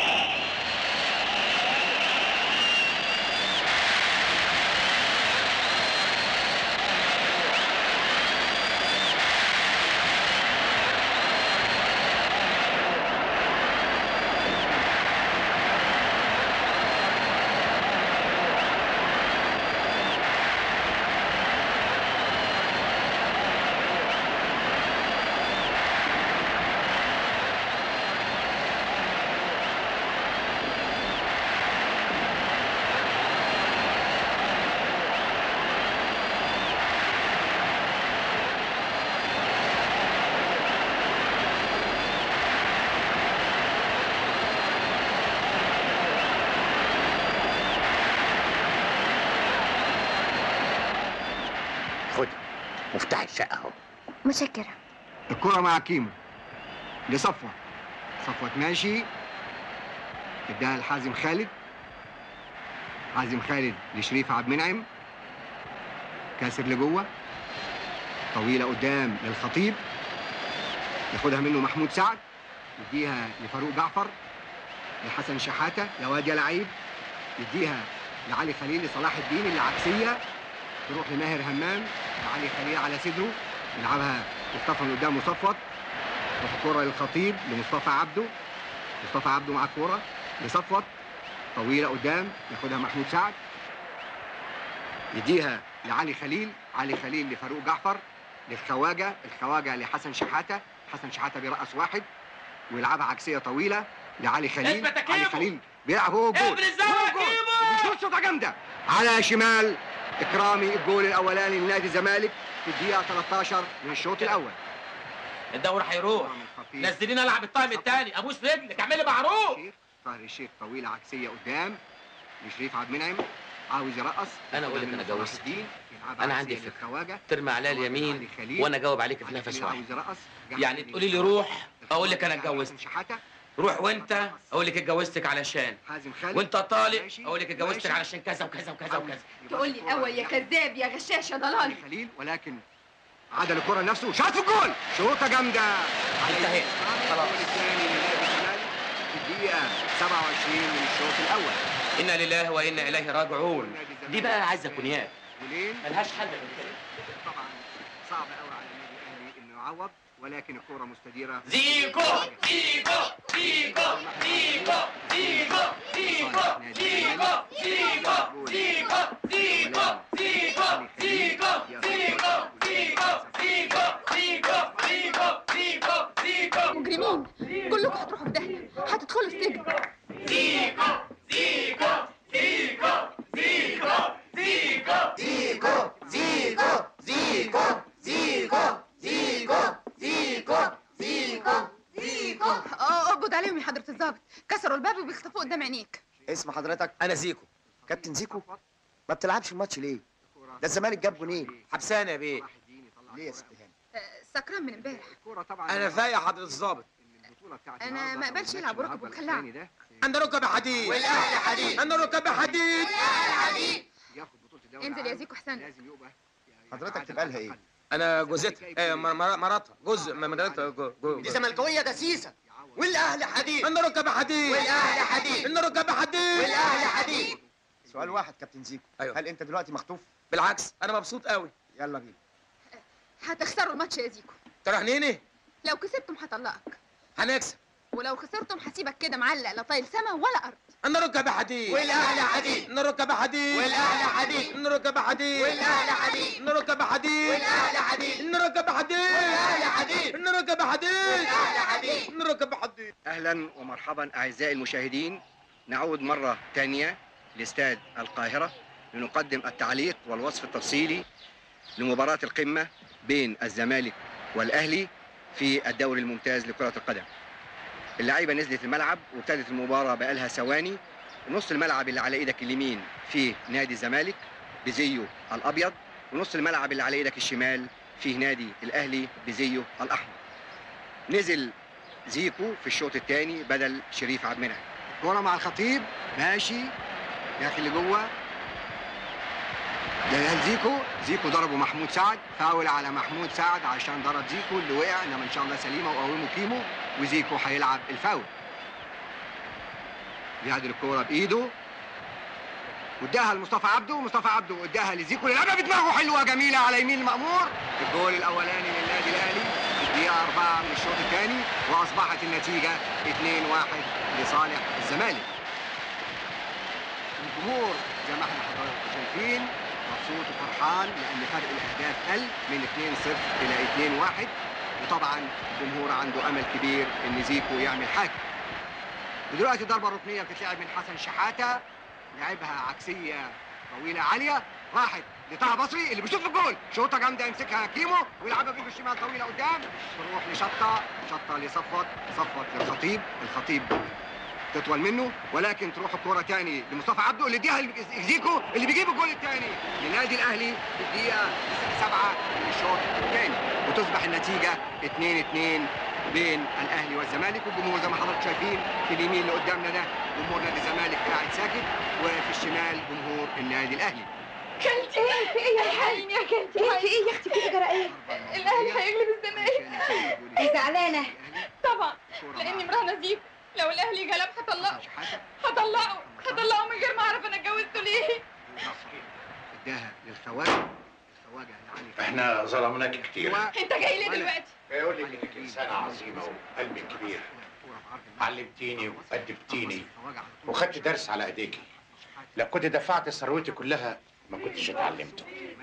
خد مفتاح الشقه اهو
متشكرة
الكرة مع كيمو لصفوة صفوة ماشي اداها لحازم خالد حازم خالد لشريف عبد المنعم كاسر لجوه طويلة قدام للخطيب ياخدها منه محمود سعد يديها لفاروق جعفر لحسن شحاتة يا واد يا لعيب يديها لعلي خليل لصلاح الدين اللي عكسية تروح لماهر همام لعلي خليل على صدره يلعبها مصطفى من قدام مصفط تروح الكرة للخطيب لمصطفى عبده مصطفى عبده مع الكرة لصفوت طويلة قدام ياخدها محمود سعد يديها لعلي خليل علي خليل لفاروق جعفر للخواجة الخواجة لحسن شحاتة حسن شحاتة بيرقص واحد ويلعبها عكسية طويلة لعلي خليل
اثبت يا
علي
كيمو.
خليل بيلعب هو جول
ابرز زي
هو
يا
جول
كيمو.
بيشوط شوطة جامدة على شمال إكرامي الجول الأولاني لنادي الزمالك في الدقيقة 13 من الشوط الأول
الدوري هيروح نزلينا العب الطايم الثاني ابوس رجلك اعملي معروف
طاهر الشيخ طويلة عكسية قدام لشريف عبد المنعم عاوز يرقص
انا اقول لك
قدام
انا
صلاح
جوزت
الدين، يلعبها
انا
عكسية
عندي فكره
للخواجة.
ترمي عليا
علي
اليمين
خليل.
وانا اجاوب عليك في
علي
نفس
خليل
واحد
عاوز يرقص
يعني تقولي لي روح اقول لك انا اتجوزت
شحاته
روح وانت اقول لك اتجوزتك علشان
حازم خالد
وانت طالق
ماشي.
اقول لك اتجوزتك
ماشي.
علشان كذا وكذا وكذا وكذا
تقول لي الاول يا كذاب يا غشاش يا ضلال
خليل ولكن عدل الكرة لنفسه شاط في الجول شوطة جامدة
انتهينا
خلاص الثاني لنادي الزمالك في الدقيقة 27 من الشوط الأول
انا لله وانا اليه راجعون دي بقى عايزه كونياك
جولين
ملهاش حل من كده
طبعا صعب قوي على النادي الأهلي إنه يعوض ولكن الكرة مستديرة
زيكو زيكو زيكو زيكو زيكو زيكو زيكو زيكو زيكو زيكو زيكو زيكو زيكو زيكو زيكو زيكو زيكو زيكو زيكو
مجرمين كلكم هتروحوا في داهيه هتدخلوا السجن
زيكو زيكو زيكو زيكو زيكو زيكو زيكو زيكو زيكو زيكو زيكو زيكو زيكو
اه اقبض عليهم يا حضره الضابط كسروا الباب وبيخطفوه قدام عينيك
اسم حضرتك
انا زيكو
كابتن زيكو ما بتلعبش الماتش ليه ده الزمالك جاب جونين
حبسانه يا بيه
ليه يا ست هاني
آه، سكران من امبارح
الكرة طبعا
انا فايق يا حضره الضابط
البطولة بتاعت
انا
النهاردة
ما
أو
اقبلش
الماتش
يلعب وركب
النهاردة
ومخلعه
الثاني ده
انا ركب حديد
والاهلي حديد
انا ركب حديد
حديد
ياخد بطولة الدوري
انزل يا
العام،
زيكو حسن
لازم يبقى
حضرتك تبقى لها ايه
انا جوزتها ايه مر- مر- مراتها جزء من مراتها جو- جو-
دي زملكاويه ده سيسه والاهلي حديد
انا ركب حديد
والاهلي حديد
انا ركب حديد
والاهلي حديد
سؤال واحد كابتن زيكو
أيوة.
هل انت دلوقتي مخطوف
بالعكس انا مبسوط قوي
يلا بينا
هتخسروا الماتش يا زيكو
تروح نيني
لو كسبتم هطلقك
هنكسب
ولو خسرتم هسيبك كده معلق لا طايل سما ولا ارض
انا ركب حديد
والاهلي حديد
انا ركب حديد
والاهلي حديد
انا ركب حديد
والاهلي حديد
انا ركب حديد
والاهلي حديد
انا ركب حديد
والاهلي حديد
انا ركب حديد
والاهلي حديد
انا ركب حديد
اهلا ومرحبا اعزائي المشاهدين نعود مره ثانيه لاستاد القاهره لنقدم التعليق والوصف التفصيلي لمباراه القمه بين الزمالك والاهلي في الدوري الممتاز لكره القدم اللعيبه نزلت الملعب وابتدت المباراه بقالها ثواني نص الملعب اللي على ايدك اليمين في نادي الزمالك بزيه الابيض ونص الملعب اللي على ايدك الشمال فيه نادي الاهلي بزيه الاحمر نزل زيكو في الشوط الثاني بدل شريف عبد المنعم كرة مع الخطيب ماشي داخل لجوه ده زيكو زيكو ضربه محمود سعد فاول على محمود سعد عشان ضرب زيكو اللي وقع انما ان شاء الله سليمه وقومه كيمو وزيكو هيلعب الفاول بيعدل الكوره بايده واداها لمصطفى عبده ومصطفى عبده اداها لزيكو اللي لعبها بدماغه حلوه جميله على يمين المأمور الجول الاولاني للنادي الاهلي في الدقيقه 4 من الشوط الثاني واصبحت النتيجه 2-1 لصالح الزمالك الجمهور زي ما احنا حضراتكم شايفين مبسوط وفرحان لان فرق الاهداف قل من 2-0 الى 2-1 وطبعا الجمهور عنده امل كبير ان زيكو يعمل حاجه ودلوقتي الضربه الركنيه بتتلعب من حسن شحاته لعبها عكسيه طويله عاليه راحت لطه بصري اللي بيشوط في الجول شوطه جامده يمسكها كيمو ويلعبها بايده الشمال طويله قدام تروح لشطه شطه لصفوت صفوت للخطيب الخطيب تطول منه ولكن تروح الكرة تاني لمصطفى عبده اللي اديها زيكو اللي بيجيب الجول الثاني لنادي الاهلي في الدقيقة 7 من الشوط الثاني وتصبح النتيجة 2-2 بين الاهلي والزمالك والجمهور زي ما حضراتكم شايفين في اليمين اللي قدامنا ده جمهور نادي الزمالك قاعد ساكت وفي الشمال جمهور النادي الاهلي
كنتي في ايه يا حليم يا كنتي
انت ايه يا اختي كده جرى ايه
الاهلي هيغلب الزمالك
زعلانه
طبعا لاني مراهنه زيكو لو الاهلي غلب هطلقه هطلقه هطلقه من غير ما اعرف انا اتجوزته ليه
اداها للخواجه الخواجه يعني
احنا ظلمناك كتير
انت جاي ليه دلوقتي
بيقول لك انك انسانه عظيمه وقلبك كبير علمتيني وادبتيني وخدت درس على ايديكي لو كنت دفعت ثروتي كلها ما كنتش اتعلمته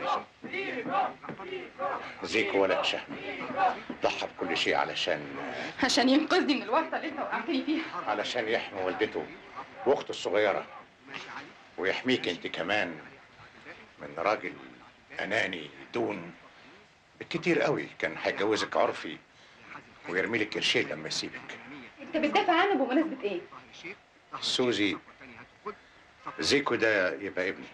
زيكو ولد شهم ضحى بكل شيء علشان
عشان ينقذني من الورطه اللي انت وقعتني فيها
علشان يحمي والدته واخته الصغيره ويحميك انت كمان من راجل اناني دون بالكتير قوي كان هيجوزك عرفي ويرمي لك قرشين لما يسيبك
انت بتدافع عنه بمناسبه ايه
سوزي زيكو ده يبقى ابني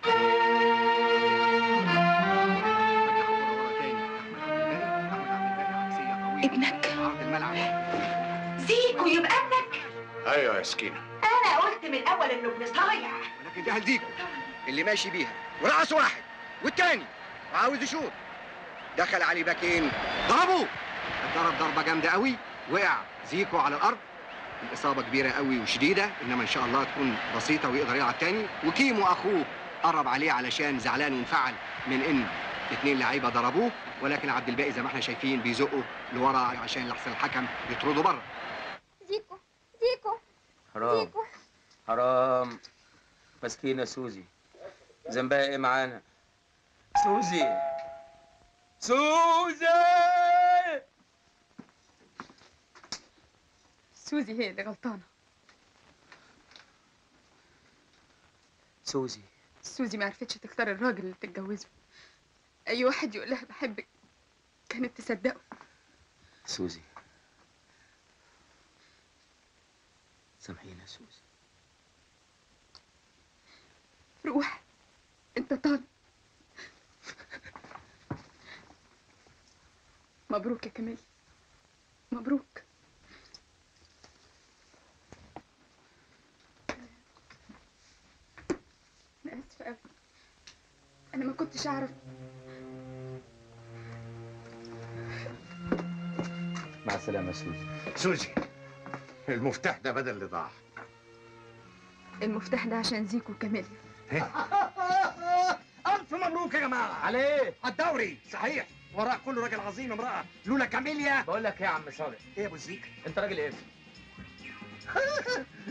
ابنك
عرض الملعب
زيكو يبقى ابنك
ايوه يا سكينه
انا قلت من الاول انه ابن صايع
ولكن ده هلزيكو اللي ماشي بيها ورقص واحد والتاني وعاوز يشوط دخل عليه باكين ضربوه اتضرب ضربه جامده قوي وقع زيكو على الارض الاصابه كبيره قوي وشديده انما ان شاء الله تكون بسيطه ويقدر يلعب تاني وكيمو اخوه قرب عليه علشان زعلان وانفعل من ان اتنين لعيبه ضربوه ولكن عبد الباقي زي ما احنا شايفين بيزقه لورا عشان لحسن الحكم يطرده بره
زيكو زيكو
حرام حرام مسكينة سوزي ذنبها ايه معانا سوزي سوزي
سوزي هي اللي غلطانه
سوزي
سوزي ما عرفتش تختار الراجل اللي تتجوزه اي واحد يقول لها بحبك كانت تصدقه
سوزي سامحينا يا سوزي
روح انت طالب مبروك يا كمال مبروك انا اسفه قوي انا ما كنتش اعرف
مع السلامة يا سوزي
سوزي المفتاح ده بدل اللي ضاع
المفتاح ده عشان زيكو وكمال
الف مبروك يا جماعه
على ايه؟
على الدوري صحيح وراء كل راجل عظيم امراه لولا كاميليا
بقول لك ايه يا عم صالح
ايه يا ابو زيك
انت راجل ايه